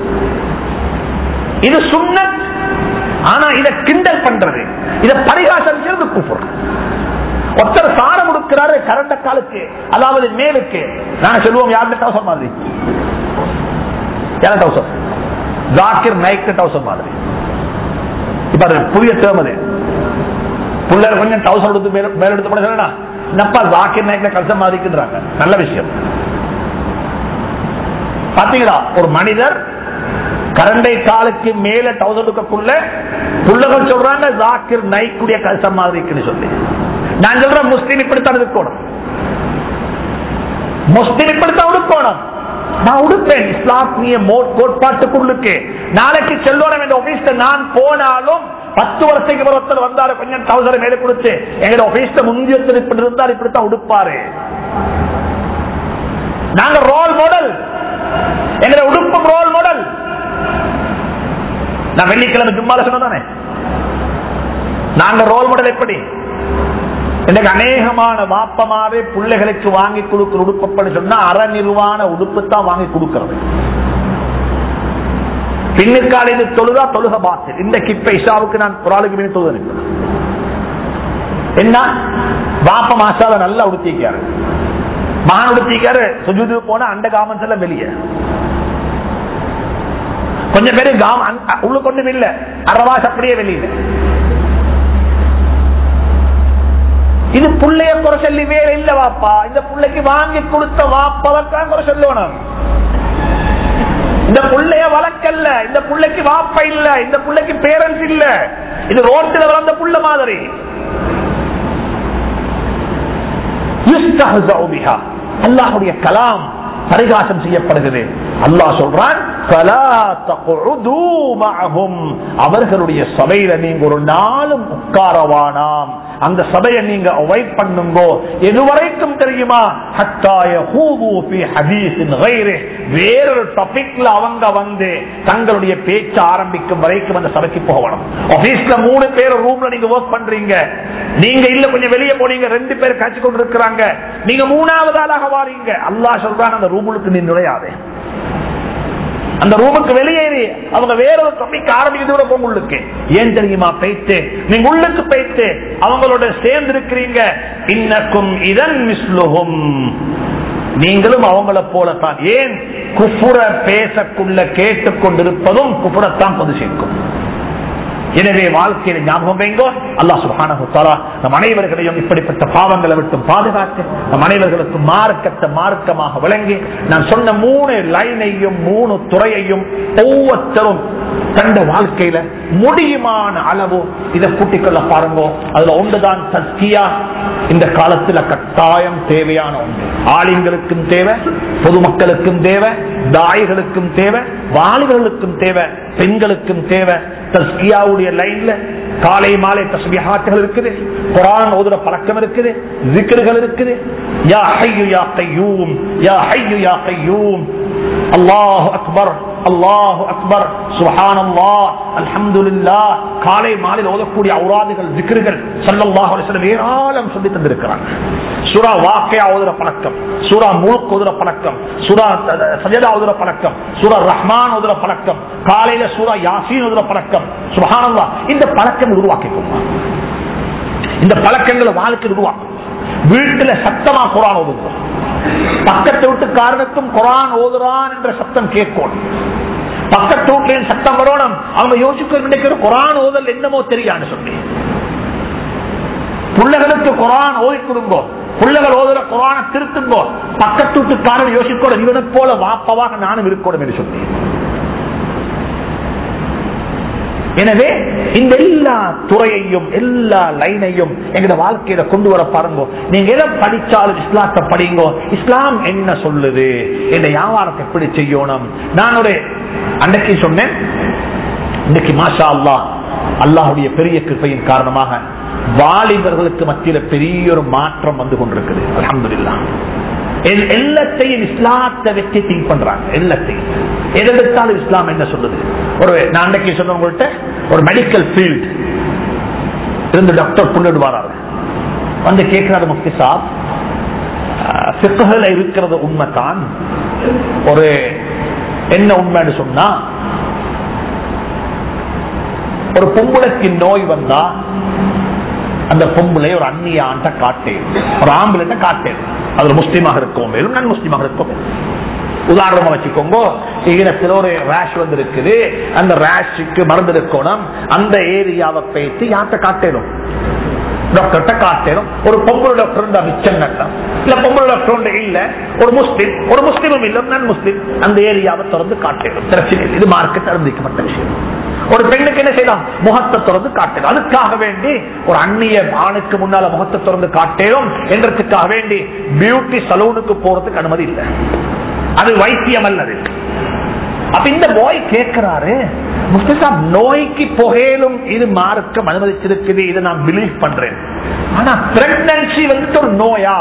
இது சுண்ணத் ஆனா இத கிண்டல் பண்றது இத பரிகாசம் செய்யறது குஃபுர் ஒருத்தர் சாரம் கொடுக்கிறாரு கரண்ட காலுக்கு அதாவது மேலுக்கு நாங்க சொல்லுவோம் யாருடைய டவுசர் மாதிரி யார டவுசர் ஜாக்கிர் நைக் டவுசர் மாதிரி இப்ப அது புதிய டேர்ம் அது பிள்ளைகள் கொஞ்சம் டவுசர் எடுத்து மேல மேல எடுத்து போட சொல்லணும் என்னப்பா ஜாக்கிர் நாயக்க கல்சம் மாதிரிக்குன்றாங்க நல்ல விஷயம் பாத்தீங்களா ஒரு மனிதர் கரண்டை காலுக்கு மேல டவுசர் எடுக்கக்குள்ள புள்ளகள் சொல்றாங்க ஜாக்கிர் நைக்குடைய கல்சம் மாதிரிக்குன்னு சொல்லி நான் சொல்றேன் முஸ்லீம் இப்படித்தான் இருக்கணும் முஸ்லீம் இப்படித்தான் உடுக்கணும் நான் உடுப்பேன் இஸ்லாமிய மோ- கோட்பாட்டுக்குள்ளுக்கு நாளைக்கு செல்லோனம் என்ற ஆபீஸ்ல நான் போனாலும் பத்து வருஷத்துக்கு ஒரு ஒருத்தர் வந்தாரு கொஞ்சம் டவுசரை மேலே கொடுத்து எங்க ஆபீஸ்ல முந்தியத்தில் இப்படி இருந்தார் இப்படித்தான் உடுப்பாரு நாங்க ரோல் மாடல் எங்களை உடுப்பும் ரோல் மாடல் நான் வெள்ளிக்கிழமை ஜும்மால சொன்னதானே நாங்க ரோல் மாடல் எப்படி இன்னைக்கு அநேகமான வாப்பமாவே பிள்ளைகளுக்கு வாங்கி கொடுக்கிற உடுப்பப்படி சொன்னா அற நிர்வாண உடுப்பு தான் வாங்கி கொடுக்கிறது பின்னுக்கால இது தொழுதா தொழுக பாத்து இந்த கிப்ப இஷாவுக்கு நான் ஒரு ஆளுக்கு மீன் தொழுது அனுப்பினேன். என்ன வாப்ப மாசால நல்லா உடுத்திக்காரு மகன் உடுத்திக்காரு சுஜுது போன அண்ட காமன்ஸ் எல்லாம் வெளியே கொஞ்சம் பேரு காம் அங்க- உள்ள கொண்டு இல்ல அரவாஸ் அப்படியே வெளியில இது புள்ளைய குறை சொல்லி வேற இல்ல வாப்பா இந்த புள்ளைக்கு வாங்கி கொடுத்த வாப்பவத்தான் குறை சொல்லணும் இந்த புள்ளைய வளர்க்கல்ல இந்த புள்ளைக்கு வாப்ப இல்ல இந்த புள்ளைக்கு பேரண்ட்ஸ் இல்ல இது ரோட்டில் வளர்ந்த புள்ள மாதிரி யுஸ்தஹ்ஸஉ பிஹா. அல்லாஹ்வுடைய கலாம் பரிகாசம் செய்யப்படுகிறது அல்லாஹ் சொல்றான் "ஃபலா தக்உது மஅஹும்." அவர்களுடைய சபையில நீங்க ஒரு நாளும் உட்காரவானாம் அந்த சபையை நீங்க அவாய்ட் பண்ணுங்க எதுவரைக்கும் தெரியுமா ஹத்தா யஹூது ஃபீ ஹதீஸின் கைரிஹ். வேறொரு டாபிக்ல அவங்க வந்து தங்களுடைய பேச்சு ஆரம்பிக்கும் வரைக்கும் அந்த சபைக்கு போகணும் ஆபீஸ்ல மூணு பேர் ரூம்ல நீங்க ஒர்க் பண்றீங்க நீங்க இல்ல கொஞ்சம் வெளியே போனீங்க ரெண்டு பேர் காய்ச்சி கொண்டு இருக்கிறாங்க நீங்க மூணாவது ஆளாக வாரீங்க அல்லாஹ் சொல்றான் அந்த ரூமுக்கு நீ நுழையாதே அந்த ரூமுக்கு வெளியேறி அவங்க வேற ஒரு டாபிக் ஆரம்பிக்கிறது கூட போங்க உள்ளுக்கு ஏன் தெரியுமா போயிட்டு நீங்க உள்ளுக்கு போயிட்டு அவங்களோட சேர்ந்து இருக்கிறீங்க இன்னக்கும் இதன் மிஸ்லுகும் நீங்களும் அவங்கள போலத்தான் ஏன் குப்புற பேசக்குள்ள கேட்டுக்கொண்டிருப்பதும் குப்புறத்தான் கொண்டு சேர்க்கும் எனவே வாழ்க்கையில ஞாபகம் வைங்கோ அல்லாஹ் சுப்ஹானஹு தஆலா நம் அனைவர்களையும் இப்படிப்பட்ட பாவங்களை விட்டு பாதுகாத்து நம் அனைவர்களுக்கு மார்க்கத்தை மார்க்கமாக விளங்கி நான் சொன்ன மூணு லைனையும் மூணு துறையையும் ஒவ்வொருத்தரும் தந்த வாழ்க்கையில முடியுமான அளவு இதை கூட்டிக் கொள்ள பாருங்க அதுல ஒன்றுதான் சத்தியா இந்த காலத்துல கட்டாயம் தேவையான ஒன்று ஆலிம்களுக்கும் தேவை பொதுமக்களுக்கும் தேவை தாய்களுக்கும் தேவை வாலிபர்களுக்கும் தேவை பெண்களுக்கும் தேவை தஸ்கியாவுடைய லைன்ல காலை மாலை தஸ்பிஹாட்டுகள் இருக்குது குரான் ஓதுற பழக்கம் இருக்குது ஜிக்ருகள் இருக்குது யா ஹய்யு யா கையூம் யா ஹய்யு யா கையூம் அல்லாஹ் அக்பர் அல்லாஹ் அக்பர் சுஹான் அல்லாஹ் அல்ஹம்துலில்லாஹ் காலை மாலையில் ஓதக்கூடிய அவுராதுகள் ஜிக்ருகள் ஸல்லல்லாஹு அலைஹி வஸல்லம் ஏராளம் சொல்லி தந்திருக்கிறாங்க சூரா வாக்கையா ஓதுற பழக்கம் சூரா முழுக் ஓதுற பழக்கம் சூரா சஜதா ஓதுற பழக்கம் சூரா ரஹ்மான் ஓதுற பழக்கம் காலையில சூரா யாசீன் ஓதுற பழக்கம் சுபஹானல்லாஹ் இந்த பழக்கம் உருவாக்கிக்கோங்க இந்த பழக்கங்களை வாழ்க்கை உருவாக்கும் வீட்டுல சத்தமா குரான் ஓதுங்க பக்கத்து வீட்டுக்காரனுக்கும் குரான் ஓதுறான் என்ற சத்தம் கேட்கணும் பக்கத்து வீட்லயும் சத்தம் வரணும் அவங்க யோசிக்க நினைக்கிற குரான் ஓதல் என்னமோ தெரியான்னு சொல்லி பிள்ளைகளுக்கு குரான் ஓதி கொடுங்கோ பிள்ளைகள் ஓதுற குரான திருத்துங்கோ பக்கத்து வீட்டுக்காரன் யோசிக்கணும் இவனை போல வாப்பவாக நானும் இருக்கணும் என்று சொல்லி எனவே இந்த எல்லா துறையையும் எல்லா லைனையும் எங்கட வாழ்க்கையில கொண்டு வர பாருங்க நீங்க எதை படிச்சாலும் இஸ்லாத்தை படிங்க இஸ்லாம் என்ன சொல்லுது இந்த வியாபாரத்தை எப்படி செய்யணும் நான் ஒரு அன்னைக்கு சொன்னேன் இன்னைக்கு மாஷா அல்லாஹ் அல்லாஹுடைய பெரிய கிருப்பையின் காரணமாக வாலிபர்களுக்கு மத்தியில பெரிய ஒரு மாற்றம் வந்து கொண்டிருக்குது அலமதுல்லா எல்லாத்தையும் இஸ்லாத்தை வச்சு திங்க் பண்றாங்க எல்லாத்தையும் எதெடுத்தாலும் இஸ்லாம் என்ன சொல்லுது ஒரு நான் அன்னைக்கு சொன்ன உங்கள்கிட்ட ஒரு மெடிக்கல் ஃபீல்ட் இருந்து டாக்டர் புள்ளிடு வராரு வந்து கேட்கிறாரு முஃப்தி சாப் சிக்கல இருக்கிறது உண்மைதான் ஒரு என்ன உண்மைன்னு சொன்னா ஒரு பொம்பளைக்கு நோய் வந்தா அந்த பொம்பளை ஒரு அந்நிய ஆண்ட காட்டேன் ஒரு ஆம்பளை காட்டேன் அது முஸ்லீமாக இருக்கும் மேலும் நான் முஸ்லீமாக இருக்கும் உதாரணமா வச்சுக்கோங்க ஈரத்தில் ஒரு ரேஷ் வந்து இருக்குது அந்த ரேஷுக்கு மருந்து இருக்கணும் அந்த ஏரியாவை பேசி யார்கிட்ட காட்டணும் டாக்டர்கிட்ட காட்டணும் ஒரு பொம்பளை டாக்டர் இருந்தா மிச்சம் நட்டம் இல்ல பொம்பளை டாக்டர் இல்ல ஒரு முஸ்லீம் ஒரு முஸ்லீமும் இல்ல நான் முஸ்லீம் அந்த ஏரியாவை திறந்து காட்டணும் பிரச்சனை இல்லை. இது மார்க்கெட் அறிந்திக்கப்பட்ட விஷயம் ஒரு பெண்ணுக்கு என்ன செய்யலாம் முகத்தை திறந்து காட்டணும் அதுக்காக வேண்டி ஒரு அந்நிய ஆணுக்கு முன்னால முகத்தை திறந்து காட்டணும் என்றதுக்காக வேண்டி பியூட்டி சலூனுக்கு போறதுக்கு அனுமதி இல்லை அது வைத்தியம் அல்லது அப்ப இந்த பாய் கேட்கிறாரு முஸ்தாப் நோய்க்கு புகையிலும் இது மார்க்கம் அனுமதிச்சிருக்குது இதை நான் பிலீவ் பண்றேன் ஆனா பிரெக்னன்சி வந்துட்டு ஒரு நோயா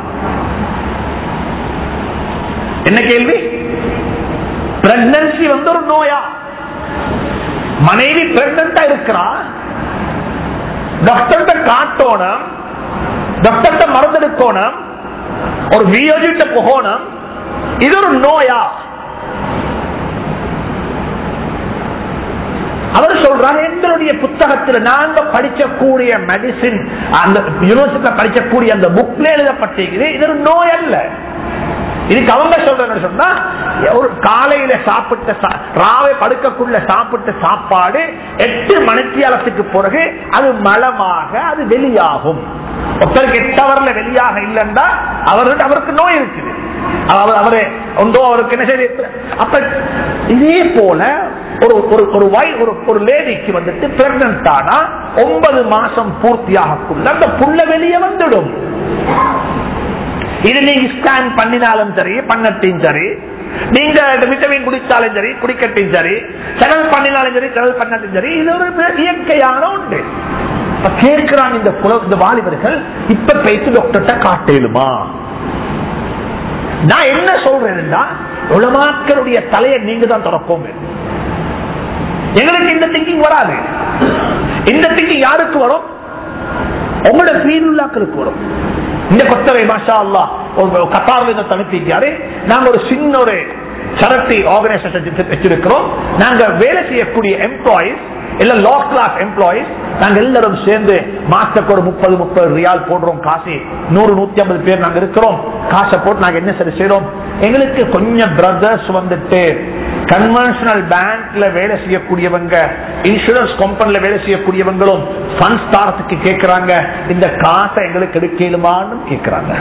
என்ன கேள்வி பிரெக்னன்சி வந்து ஒரு நோயா மனைவி பிரெக்னண்டா இருக்கிறா டாக்டர்கிட்ட காட்டோணும் டாக்டர்கிட்ட மறந்தெடுக்கணும் ஒரு வியோஜிட்ட போகணும் இது ஒரு நோயா அவர் சொல்றாரு எங்களுடைய புத்தகத்தில் நாங்க படிக்கக்கூடிய மெடிசின் அந்த யூனிவர்சிட்டியில படிக்கக்கூடிய அந்த புக்ல எழுதப்பட்டிருக்குது இது ஒரு நோய் அல்ல இதுக்கு அவங்க சொல்றது சொன்னா ஒரு காலையில சாப்பிட்ட சா- ராவை படுக்கக்குள்ள சாப்பிட்ட சாப்பாடு எட்டு மணித்தியாலத்துக்கு பிறகு அது மலமாக அது வெளியாகும் ஒருத்தருக்கு எட்டு அவர்ல வெளியாக இல்லைன்னா அவருக்கு அவருக்கு நோய் இருக்குது அவர் அவரு ஒன்றோ அவருக்கு என்ன செய்ய அப்ப இதே போல ஒரு ஒரு ஒரு வை- ஒரு ஒரு லேடிக்கு வந்துட்டு பிரெக்னன்ட் ஆனா ஒன்பது மாசம் பூர்த்தியாகக்குள்ள அந்த புள்ள வெளியே வந்துடும் இது நீங்க ஸ்கேன் பண்ணினாலும் சரி பண்ணட்டும் சரி நீங்க விட்டமின் குடிச்சாலும் சரி குடிக்கட்டும் சரி செலவு பண்ணினாலும் சரி செலவு பண்ணட்டும் சரி இது ஒரு இயற்கையான ஒன்று இப்ப கேட்கிறாங்க இந்த புல- இந்த வாலிபர்கள் இப்ப பேசி டாக்டர்கிட்ட காட்டேலுமா நான் என்ன சொல்றேன்னா உலமாக்களுடைய தலையை நீங்க தான் திறப்போம் எங்களுக்கு இந்த திங்கிங் வராது இந்த திங்கிங் யாருக்கு வரும் உங்களோட ஃபீலுல்லாக்களுக்கு வரும் இந்த கொத்தவை மாஷா அல்லா ஒரு கத்தார்ல தனிப்பிக்காரு நாங்க ஒரு சின்ன ஒரு சரட்டி ஆர்கனைசேஷன் வச்சிருக்கிறோம் நாங்க வேலை செய்யக்கூடிய எம்ப்ளாயிஸ் இல்ல லோ கிளாஸ் எம்ப்ளாயிஸ் நாங்க எல்லாரும் சேர்ந்து மாசத்துக்கு ஒரு முப்பது முப்பது ரியால் போடுறோம் காசு நூறு நூத்தி ஐம்பது பேர் நாங்க இருக்கிறோம் காசை போட்டு நாங்க என்ன சரி செய்யறோம் எங்களுக்கு கொஞ்சம் பிரதர்ஸ் வந்துட்டு கன்வென்ஷனல் பேங்க்ல வேலை செய்யக்கூடியவங்க இன்சூரன்ஸ் கம்பெனில வேலை செய்யக்கூடியவங்களும் ஃபண்ட்ஸ் தாரத்துக்கு கேட்கிறாங்க இந்த காசை எங்களுக்கு எடுக்கலுமான்னு கேட்கிறாங்க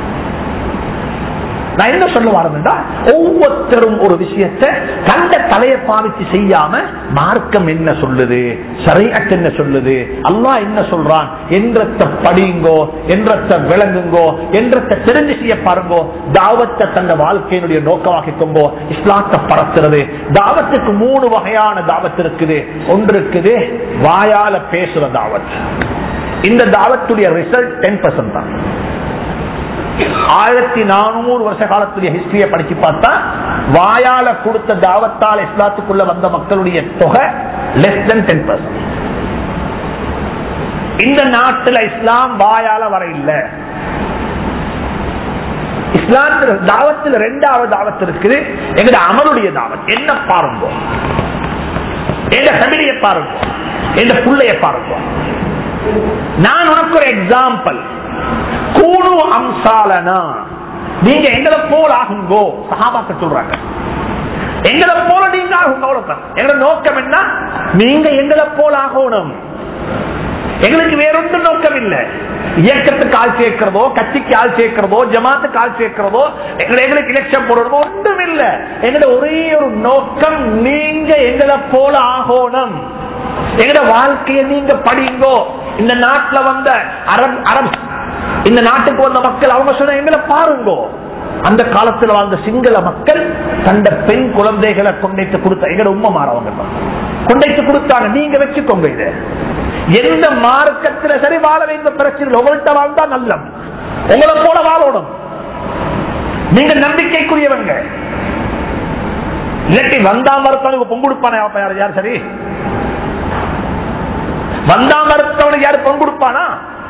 நான் என்ன சொல்ல வரதுண்டா ஒவ்வொருத்தரும் ஒரு விஷயத்தை கண்ட தலையை பாவிச்சு செய்யாம மார்க்கம் என்ன சொல்லுது சரியாட்டு என்ன சொல்லுது அல்லாஹ் என்ன சொல்றான் என்றத்தை படியுங்கோ என்றத்தை விளங்குங்கோ என்றத்தை தெரிஞ்சு செய்ய பாருங்கோ தாவத்தை தந்த வாழ்க்கையினுடைய நோக்கமாக்கிக்கோங்கோ இஸ்லாத்தை பரத்துறது தாவத்துக்கு மூணு வகையான தாவத்து இருக்குது ஒன்று இருக்குது வாயால பேசுற தாவத் இந்த தாவத்துடைய ரிசல்ட் டென் பர்சன்ட் தான் ஆயிரத்தி நானூறு வருஷ காலத்துடைய ஹிஸ்டரிய படிச்சு பார்த்தா வாயால கொடுத்த தாவத்தால் இஸ்லாத்துக்குள்ள வந்த மக்களுடைய தொகை லெஸ் தென் டென் பர்சன்ட் இந்த நாட்டுல இஸ்லாம் வாயால வர இல்ல இஸ்லாத்துல தாவத்தில் ரெண்டாவது தாவத்து இருக்குது எங்க அமலுடைய தாவத் என்ன பாருங்க எங்க ஃபேமிலியை பாருங்க எங்க பிள்ளைய பாருங்க நான் உனக்கு ஒரு எக்ஸாம்பிள் கூணு அம்சாலனா நீங்க எங்களை போல் ஆகுங்கோ சகாபாக்க சொல்றாங்க எங்களை போல நீங்க ஆகுங்க அவ்வளவுதான் எங்களோட நோக்கம் என்ன நீங்க எங்களை போல் ஆகணும் எங்களுக்கு வேறொன்றும் நோக்கம் இல்லை இயக்கத்துக்கு ஆள் சேர்க்கிறதோ கட்சிக்கு ஆள் சேர்க்கிறதோ ஜமாத்துக்கு ஆள் சேர்க்கிறதோ எங்களை எங்களுக்கு எலெக்ஷன் போடுறதோ ஒன்றும் இல்லை எங்களோட ஒரே ஒரு நோக்கம் நீங்க எங்களை போல ஆகணும் எங்கட வாழ்க்கையை நீங்க படிங்கோ இந்த நாட்டுல வந்த அரப் அரப் இந்த நாட்டுக்கு வந்த மக்கள் அவங்க சொன்ன எங்களை பாருங்கோ அந்த காலத்துல வாழ்ந்த சிங்கள மக்கள் தந்த பெண் குழந்தைகளை கொண்டைத்து கொடுத்த எங்கட உண்மை மாறவங்க கொண்டைத்து கொடுத்தாங்க நீங்க வச்சுக்கோங்க இதை எந்த மார்க்கத்துல சரி வாழ வேண்டும் பிரச்சனை இல்லை. உங்கள்கிட்ட வாழ்ந்தா நல்லம் உங்களை போல வாழணும் நீங்க நம்பிக்கைக்குரியவங்க இல்லாட்டி வந்தா மறுத்தவனுக்கு பொங்கு கொடுப்பானே அப்ப யார் யார் சரி வந்தா மறுத்தவனுக்கு யாரு பொங்கு கொடுப்பானா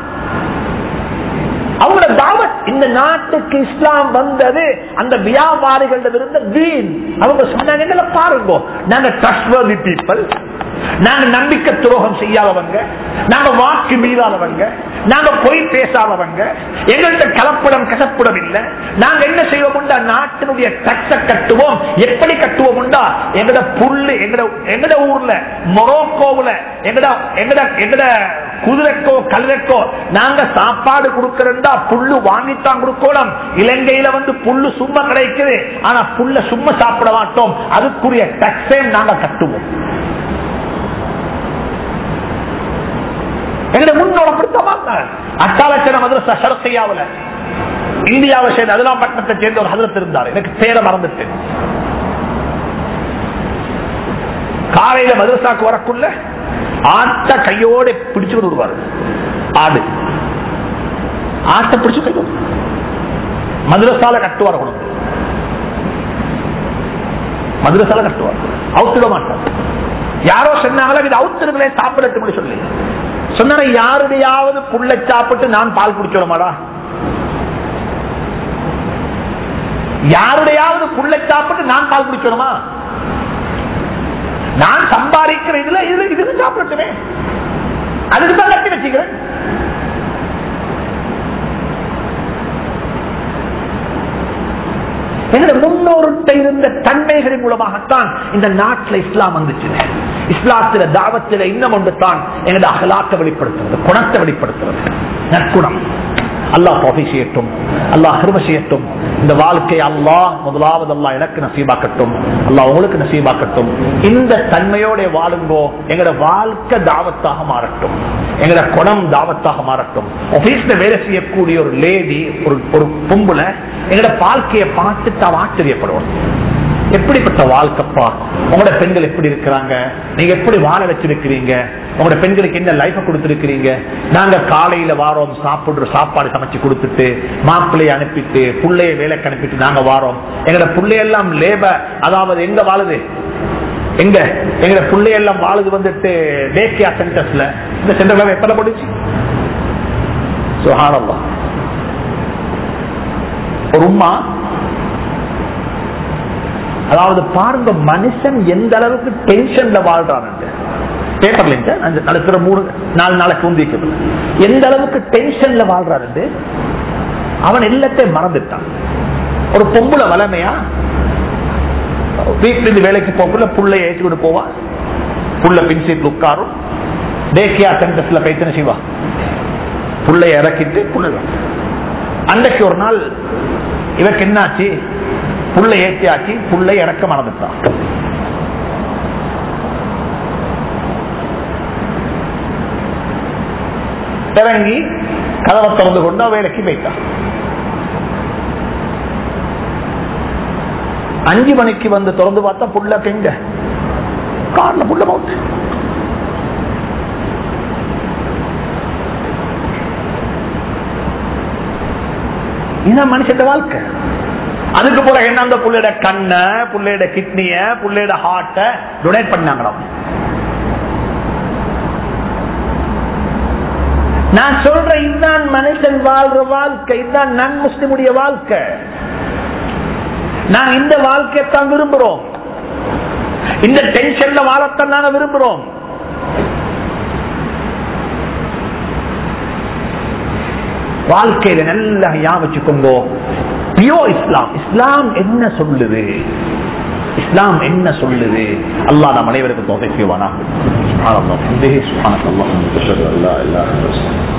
அவங்களோட தாவத் இந்த நாட்டுக்கு இஸ்லாம் வந்தது அந்த வியாபாரிகளிடம் இருந்த வீண் அவங்க சொன்னாங்க எங்களை பாருங்க நாங்க ட்ரஸ்ட்வர்தி பீப்பிள் நாங்க நம்பிக்கை துரோகம் செய்யாதவங்க நாங்க வாக்கு மீறாதவங்க நாங்க பொய் பேசாதவங்க எங்கள்கிட்ட கலப்படம் கசப்படம் இல்லை நாங்க என்ன செய்வோம்டா நாட்டினுடைய டக்ஸ கட்டுவோம் எப்படி கட்டுவோம் எங்கட புல்லு எங்கட எங்கட ஊர்ல மொரோக்கோவுல எங்கட எங்கட எங்கட குதிரைக்கோ கழுதைக்கோ நாங்க சாப்பாடு கொடுக்கறா புல்லு வாங்கித்தான் கொடுக்கணும் இலங்கையில வந்து புல்லு சும்மா கிடைக்குது ஆனா புல்ல சும்மா சாப்பிட மாட்டோம் அதுக்குரிய டக்ஸே நாங்க கட்டுவோம் எங்களை முன்னோட பிடித்தமாங்க அட்டாலட்சண மதுரசா சரசையாவில் இந்தியாவை சேர்ந்த அதெல்லாம் பட்டணத்தை சேர்ந்த ஒரு ஹதரத் இருந்தார் எனக்கு பேரை மறந்துட்டு காலையில மதுரசாக்கு வரக்குள்ள ஆட்ட கையோட பிடிச்சு கொண்டு வருவார் ஆடு ஆட்டை பிடிச்சு கையோடு மதுரசால கட்டுவார் கொண்டு மதுரசால கட்டுவார் அவுத்திட மாட்டார் யாரோ சொன்னாங்களா இது அவுத்திருங்களே சாப்பிடட்டும் சொல்லி சொன்ன யாருடையாவது புள்ள சாப்பிட்டு நான் பால் குடிச்சோமாடா யாருடையாவது புள்ள சாப்பிட்டு நான் பால் குடிச்சோமா நான் சம்பாதிக்கிற இதுல இதுல இது சாப்பிடட்டுமே அதுக்கு தான் கட்டி வச்சுக்கிறேன் எங்களுடைய முன்னோர்கிட்ட இருந்த தன்மைகளின் மூலமாகத்தான் இந்த நாட்டில் இஸ்லாம் வந்துச்சு இஸ்லாத்தில தாவத்தில இன்னும் ஒன்று தான் எங்களுடைய அகலாக்க வெளிப்படுத்துறது குணத்தை வெளிப்படுத்துறது நற்குணம் அல்லாஹ் தொகை செய்யட்டும் அல்லாஹ் கிரும செய்யட்டும் இந்த வாழ்க்கை அல்லாஹ் முதலாவது அல்லாஹ் எனக்கு நசீபாக்கட்டும் அல்லாஹ் உங்களுக்கு நசீபாக்கட்டும் இந்த தன்மையோட வாழுங்கோ எங்களோட வாழ்க்கை தாவத்தாக மாறட்டும் எங்களோட குணம் தாவத்தாக மாறட்டும் ஆபீஸ்ல வேலை செய்யக்கூடிய ஒரு லேடி ஒரு ஒரு பொம்புல எங்களோட வாழ்க்கையை பார்த்துட்டு அவன் ஆச்சரியப்படுவோம் எப்படிப்பட்ட வாழ்க்கைப்பா உங்களோட பெண்கள் எப்படி இருக்கிறாங்க நீங்க எப்படி வாழ வச்சிருக்கிறீங்க உங்களோட பெண்களுக்கு என்ன லைஃப கொடுத்திருக்கிறீங்க நாங்க காலையில வாரோம் சாப்பிடுற சாப்பாடு சமைச்சு கொடுத்துட்டு மாப்பிள்ளைய அனுப்பிட்டு புள்ளைய வேலைக்கு அனுப்பிட்டு நாங்க வாரோம் எங்களோட பிள்ளையெல்லாம் லேபர் அதாவது எங்க வாழுது எங்க எங்க பிள்ளையெல்லாம் வாழுது வந்துட்டு டேக்கியா சென்டர்ஸ்ல இந்த சென்டர்ல எப்பல போட்டுச்சு சுகானம்மா ஒரு உமா அதாவது பாருங்க மனுஷன் எந்த அளவுக்கு டென்ஷன்ல வாழ்றான் பேப்பர்ல நடக்கிற மூணு நாலு நாளைக்கு உந்திக்கிறது எந்த அளவுக்கு டென்ஷன்ல வாழ்றாரு அவன் எல்லாத்தையும் மறந்துட்டான் ஒரு பொம்புல வளமையா வீட்டுல இருந்து வேலைக்கு போக்குள்ள புள்ளைய ஏற்றி கொண்டு போவா புள்ள பின் சீட்ல உட்காரும் டேக்கியா சென்டர்ஸ்ல பேசின செய்வா புள்ளைய இறக்கிட்டு புள்ள அன்றைக்கு ஒரு நாள் இவருக்கு என்னாச்சு புள்ள ஏற்றியாச்சு புள்ளை இறக்க மறந்துட்டான் இறங்கி கதவை திறந்து கொண்டு அவ வேலைக்கு போயிட்டான் அஞ்சு மணிக்கு வந்து திறந்து பார்த்தா புள்ள கெங்க கார்ல புள்ள மவுத்து இதுதான் மனுஷன் வாழ்க்கை அதுக்கு பிறகு என்ன அந்த புள்ளையோட கண்ண புள்ளையோட கிட்னிய புள்ளையோட ஹார்ட்ட டொனேட் பண்ணாங்களாம் நான் சொல்றேன் இதுதான் மனுஷன் வாழ்ற வாழ்க்கை இதுதான் நன் முஸ்லிமுடைய வாழ்க்கை நான் இந்த வாழ்க்கையத்தான் விரும்புறோம் இந்த டென்ஷன்ல வாழத்தான் நாங்க விரும்புறோம் வாழ்க்கையில நல்லா யா வச்சுக்கோங்க பியோ இஸ்லாம் இஸ்லாம் என்ன சொல்லுது இஸ்லாம் என்ன சொல்லுது அல்லாஹ் நம் அனைவருக்கும் தொகை செய்வானா